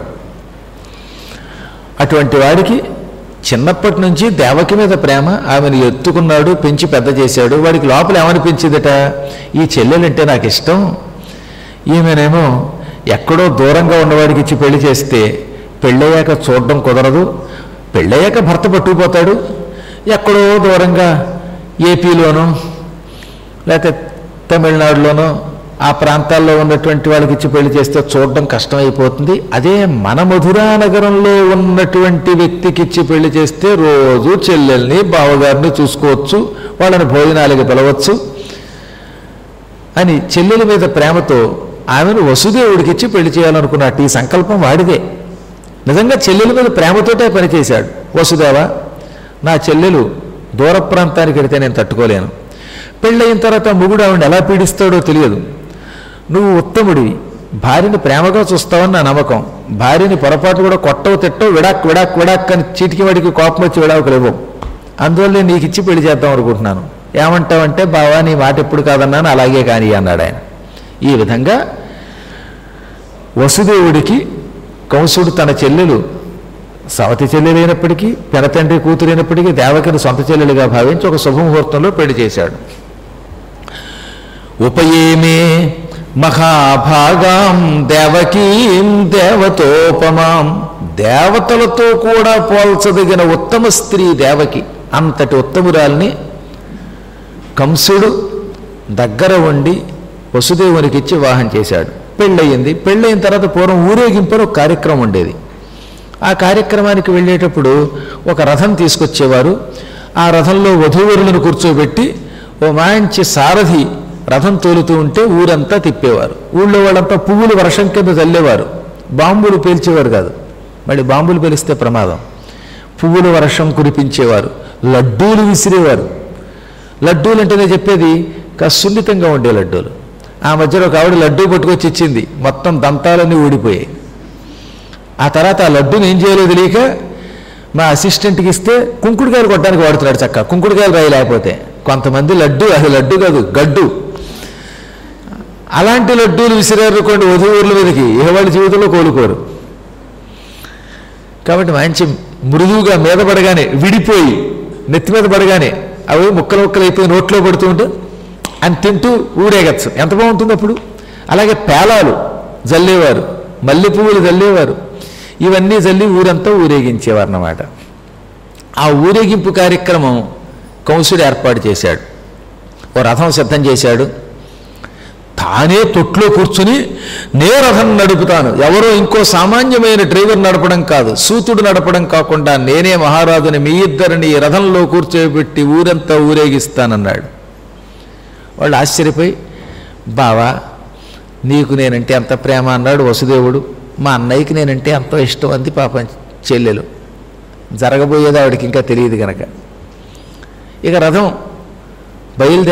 అటువంటి వాడికి చిన్నప్పటి నుంచి దేవకి మీద ప్రేమ ఆమెను ఎత్తుకున్నాడు పెంచి పెద్ద చేశాడు వాడికి లోపల ఏమనిపించిందట ఈ చెల్లెలంటే నాకు ఇష్టం ఈమెనేమో ఎక్కడో దూరంగా ఉన్నవాడికి ఇచ్చి పెళ్లి చేస్తే పెళ్ళయ్యాక చూడడం కుదరదు పెళ్ళయ్యాక భర్త పట్టుకుపోతాడు ఎక్కడో దూరంగా ఏపీలోనో లేకపోతే తమిళనాడులోనో ఆ ప్రాంతాల్లో ఉన్నటువంటి వాళ్ళకి ఇచ్చి పెళ్లి చేస్తే చూడడం కష్టమైపోతుంది అదే మన మధురా నగరంలో ఉన్నటువంటి వ్యక్తికి ఇచ్చి పెళ్లి చేస్తే రోజు చెల్లెల్ని బావగారిని చూసుకోవచ్చు వాళ్ళని భోజనాలకి పిలవచ్చు అని చెల్లెల మీద ప్రేమతో ఆమెను వసుదేవుడికి ఇచ్చి పెళ్లి చేయాలనుకున్నట్టు ఈ సంకల్పం వాడిదే నిజంగా చెల్లెల మీద ప్రేమతోటే పనిచేశాడు వసుదేవ నా చెల్లెలు దూర ప్రాంతానికి వెడితే నేను తట్టుకోలేను పెళ్ళయిన తర్వాత మొగుడు ఆవిడ ఎలా పీడిస్తాడో తెలియదు నువ్వు ఉత్తముడివి భార్యని ప్రేమగా చూస్తావని నా నమ్మకం భార్యని పొరపాటు కూడా కొట్టవు తిట్టవు విడాక్ విడాక్ విడాక్ అని చీటికి వాడికి కోపం వచ్చి విడాకులు ఇవ్వవు అందువల్ల నీకు ఇచ్చి పెళ్లి చేద్దాం అనుకుంటున్నాను ఏమంటావంటే బావా నీ మాట ఎప్పుడు కాదన్నాను అలాగే కానీ అన్నాడు ఆయన ఈ విధంగా వసుదేవుడికి కంసుడు తన చెల్లెలు సవతి చెల్లెలైనప్పటికీ పెనతండ్రి కూతురైనప్పటికీ దేవకిని సొంత చెల్లెలుగా భావించి ఒక శుభముహూర్తంలో పెళ్లి చేశాడు ఉపయేమే మహాభాగాం దేవకీం దేవతోపమాం దేవతలతో కూడా పోల్చదగిన ఉత్తమ స్త్రీ దేవకి అంతటి ఉత్తమురాల్ని కంసుడు దగ్గర ఉండి వసుదేవునికి ఇచ్చి వివాహం చేశాడు పెళ్ళయింది పెళ్ళయిన తర్వాత పూర్వం ఊరేగింపులో ఒక కార్యక్రమం ఉండేది ఆ కార్యక్రమానికి వెళ్ళేటప్పుడు ఒక రథం తీసుకొచ్చేవారు ఆ రథంలో వధూవరులను కూర్చోబెట్టి ఓ మంచి సారథి రథం తోలుతూ ఉంటే ఊరంతా తిప్పేవారు ఊళ్ళో వాళ్ళంతా పువ్వులు వర్షం కింద చల్లేవారు బాంబులు పేల్చేవారు కాదు మళ్ళీ బాంబులు పేలిస్తే ప్రమాదం పువ్వుల వర్షం కురిపించేవారు లడ్డూలు విసిరేవారు లడ్డూలు అంటే నేను చెప్పేది కాస్త సున్నితంగా ఉండే లడ్డూలు ఆ మధ్యలో ఒక ఆవిడ లడ్డూ పట్టుకొచ్చి ఇచ్చింది మొత్తం దంతాలన్నీ ఊడిపోయాయి ఆ తర్వాత ఆ లడ్డూని ఏం చేయాలో తెలియక మా అసిస్టెంట్కి ఇస్తే కుంకుడుకాయలు కొట్టడానికి వాడుతున్నాడు చక్క కుంకుడుకాయలు రాయి లేకపోతే కొంతమంది లడ్డు అది లడ్డు కాదు గడ్డు అలాంటి లడ్డూలు విసిరారుకోండి వధువుల మీదకి ఏ వాళ్ళ జీవితంలో కోలుకోరు కాబట్టి మంచి మృదువుగా మీద పడగానే విడిపోయి నెత్తి మీద పడగానే అవి ముక్కలు ముక్కలు అయిపోయి నోట్లో పడుతూ ఉంటే అని తింటూ ఊరేగచ్చు ఎంత బాగుంటుంది అప్పుడు అలాగే పేలాలు జల్లేవారు మల్లె పువ్వులు జల్లేవారు ఇవన్నీ జల్లి ఊరంతా ఊరేగించేవారు అన్నమాట ఆ ఊరేగింపు కార్యక్రమం కంసుడు ఏర్పాటు చేశాడు ఓ రథం సిద్ధం చేశాడు తానే తొట్లో కూర్చుని నే రథం నడుపుతాను ఎవరో ఇంకో సామాన్యమైన డ్రైవర్ నడపడం కాదు సూతుడు నడపడం కాకుండా నేనే మహారాజుని మీ ఇద్దరిని ఈ రథంలో కూర్చోబెట్టి ఊరంతా ఊరేగిస్తానన్నాడు వాళ్ళు ఆశ్చర్యపోయి బావా నీకు నేనంటే ఎంత ప్రేమ అన్నాడు వసుదేవుడు మా అన్నయ్యకి నేనంటే ఎంతో ఇష్టం అంది పాపం చెల్లెలు జరగబోయేది ఆవిడకి ఇంకా తెలియదు గనక ఇక రథం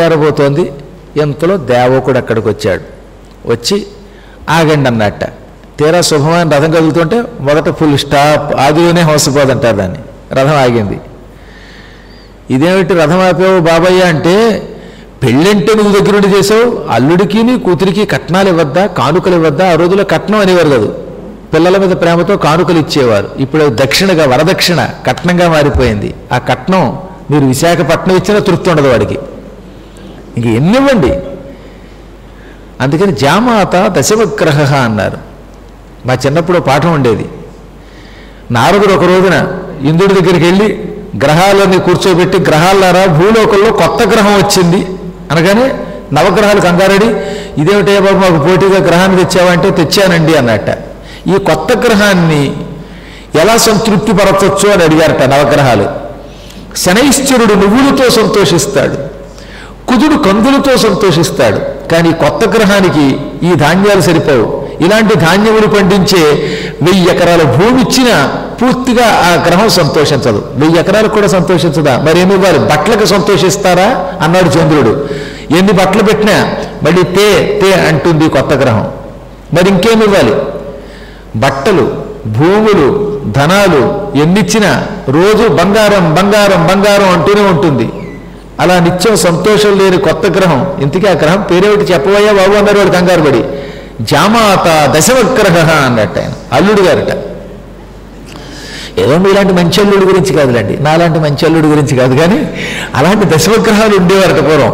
బయలుదేరబోతోంది ఎంతలో దేవకుడు అక్కడికి వచ్చాడు వచ్చి ఆగండి అన్నట్ట తీరా శుభమైన రథం కదులుతుంటే మొదట ఫుల్ స్టాప్ ఆదిలోనే హోసపోదంటారు దాన్ని రథం ఆగింది ఇదేమిటి రథం ఆపావు బాబయ్య అంటే పెళ్ళంటే నువ్వు దగ్గరుండి చేసావు అల్లుడికి నీ కూతురికి కట్నాలు ఇవ్వద్దా కానుకలు ఇవ్వద్దా ఆ రోజుల్లో కట్నం అనేవారు కాదు పిల్లల మీద ప్రేమతో కానుకలు ఇచ్చేవారు ఇప్పుడు అది దక్షిణగా వరదక్షిణ కట్నంగా మారిపోయింది ఆ కట్నం మీరు విశాఖపట్నం ఇచ్చినా తృప్తి ఉండదు వాడికి ఇంక ఎన్ని ఇవ్వండి అందుకని జామాత దశమగ్రహ అన్నారు మా చిన్నప్పుడు ఓ పాఠం ఉండేది నారదుడు ఒక రోజున ఇంద్రుడి దగ్గరికి వెళ్ళి గ్రహాలని కూర్చోబెట్టి గ్రహాలారా భూలోకంలో కొత్త గ్రహం వచ్చింది అనగానే నవగ్రహాలు కంగారడి ఇదేమిటయ్యా బాబు మాకు పోటీగా గ్రహాన్ని తెచ్చావంటే తెచ్చానండి అన్నట్ట ఈ కొత్త గ్రహాన్ని ఎలా సంతృప్తి పరచొచ్చు అని అడిగారట నవగ్రహాలు శనైశ్వరుడు నువ్వులతో సంతోషిస్తాడు కుదుడు కందులతో సంతోషిస్తాడు కానీ కొత్త గ్రహానికి ఈ ధాన్యాలు సరిపోవు ఇలాంటి ధాన్యములు పండించే వెయ్యి ఎకరాల భూమి ఇచ్చినా పూర్తిగా ఆ గ్రహం సంతోషించదు వెయ్యి ఎకరాలకు కూడా సంతోషించదా మరేమి ఇవ్వాలి బట్టలకు సంతోషిస్తారా అన్నాడు చంద్రుడు ఎన్ని బట్టలు పెట్టినా మళ్ళీ తే తే అంటుంది కొత్త గ్రహం మరి ఇంకేమి ఇవ్వాలి బట్టలు భూములు ధనాలు ఎన్నిచ్చినా రోజు బంగారం బంగారం బంగారం అంటూనే ఉంటుంది అలా నిత్యం సంతోషం లేని కొత్త గ్రహం ఇంతకీ ఆ గ్రహం పేరేమిటి చెప్పవయ్యా బాబు అన్నారు వాడు కంగారు పడి జామాత దశవగ్రహ అన్నట్టు ఆయన అల్లుడు గారట ఏదో మీలాంటి మంచి అల్లుడి గురించి కాదులేండి నాలాంటి మంచి అల్లుడి గురించి కాదు కానీ అలాంటి దశవగ్రహాలు ఉండేవారట పూర్వం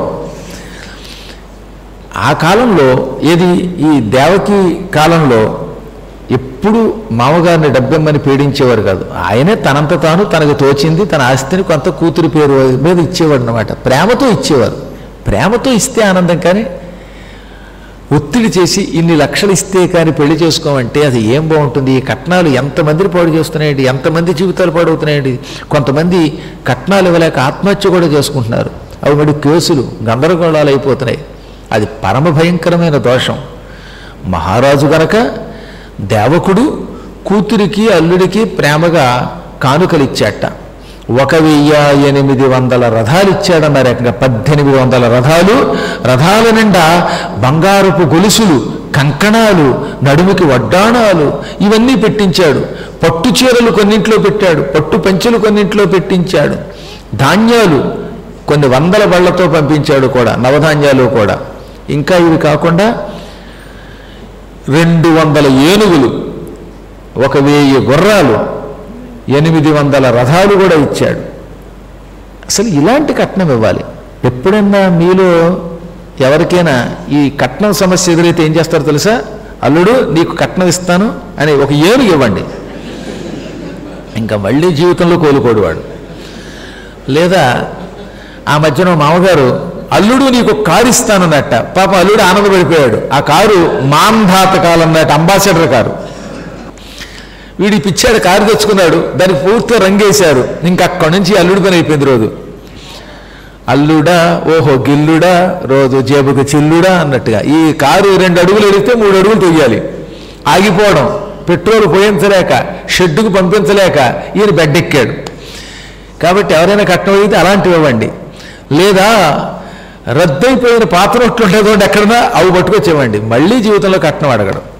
ఆ కాలంలో ఏది ఈ దేవకి కాలంలో ఎప్పుడు మామగారిని డబ్బెమ్మని పీడించేవారు కాదు ఆయనే తనంత తాను తనకు తోచింది తన ఆస్తిని కొంత కూతురి పేరు మీద ఇచ్చేవాడు అనమాట ప్రేమతో ఇచ్చేవారు ప్రేమతో ఇస్తే ఆనందం కానీ ఒత్తిడి చేసి ఇన్ని లక్షలు ఇస్తే కానీ పెళ్లి చేసుకోమంటే అది ఏం బాగుంటుంది ఈ కట్నాలు ఎంతమందిని పాడు చేస్తున్నాయండి ఎంతమంది జీవితాలు పాడవుతున్నాయండి కొంతమంది కట్నాలు ఇవ్వలేక ఆత్మహత్య కూడా చేసుకుంటున్నారు అవి మరి కేసులు గందరగోళాలు అయిపోతున్నాయి అది పరమ భయంకరమైన దోషం మహారాజు గనక దేవకుడు కూతురికి అల్లుడికి ప్రేమగా కానుకలిచ్చాట ఒక వెయ్యి ఎనిమిది వందల రథాలు ఇచ్చాడన్నారు ఏకంగా పద్దెనిమిది వందల రథాలు రథాల నిండా బంగారపు గొలుసులు కంకణాలు నడుముకి వడ్డాణాలు ఇవన్నీ పెట్టించాడు పట్టు చీరలు కొన్నింట్లో పెట్టాడు పట్టు పంచెలు కొన్నింట్లో పెట్టించాడు ధాన్యాలు కొన్ని వందల బళ్లతో పంపించాడు కూడా నవధాన్యాలు కూడా ఇంకా ఇవి కాకుండా రెండు వందల ఏనుగులు ఒక వెయ్యి గుర్రాలు ఎనిమిది వందల రథాలు కూడా ఇచ్చాడు అసలు ఇలాంటి కట్నం ఇవ్వాలి ఎప్పుడన్నా మీలో ఎవరికైనా ఈ కట్నం సమస్య ఎదురైతే ఏం చేస్తారో తెలుసా అల్లుడు నీకు కట్నం ఇస్తాను అని ఒక ఏనుగు ఇవ్వండి ఇంకా మళ్ళీ జీవితంలో కోలుకోడు వాడు లేదా ఆ మధ్యన ఓ మామగారు అల్లుడు నీకు కారు ఇస్తానన్నట్ట పాప అల్లుడు ఆనందపడిపోయాడు ఆ కారు మాంధాత కాలం అన్నట్ట అంబాసిడర్ కారు వీడి పిచ్చాడు కారు తెచ్చుకున్నాడు దానికి పూర్తిగా రంగేశారు ఇంకా అక్కడి నుంచి అల్లుడి పని అయిపోయింది రోజు అల్లుడా ఓహో గిల్లుడా రోజు జేబుకు చిల్లుడా అన్నట్టుగా ఈ కారు రెండు అడుగులు ఎడితే మూడు అడుగులు తొయ్యాలి ఆగిపోవడం పెట్రోల్ పోయించలేక షెడ్డుకు పంపించలేక ఈయన బెడ్డెక్కాడు కాబట్టి ఎవరైనా కట్నం అయితే అలాంటివి ఇవ్వండి లేదా రద్దయిపోయిన పాత నోట్లు ఉండేదో ఎక్కడన్నా అవి పట్టుకొచ్చేవ్వండి మళ్ళీ జీవితంలో కట్నం అడగడం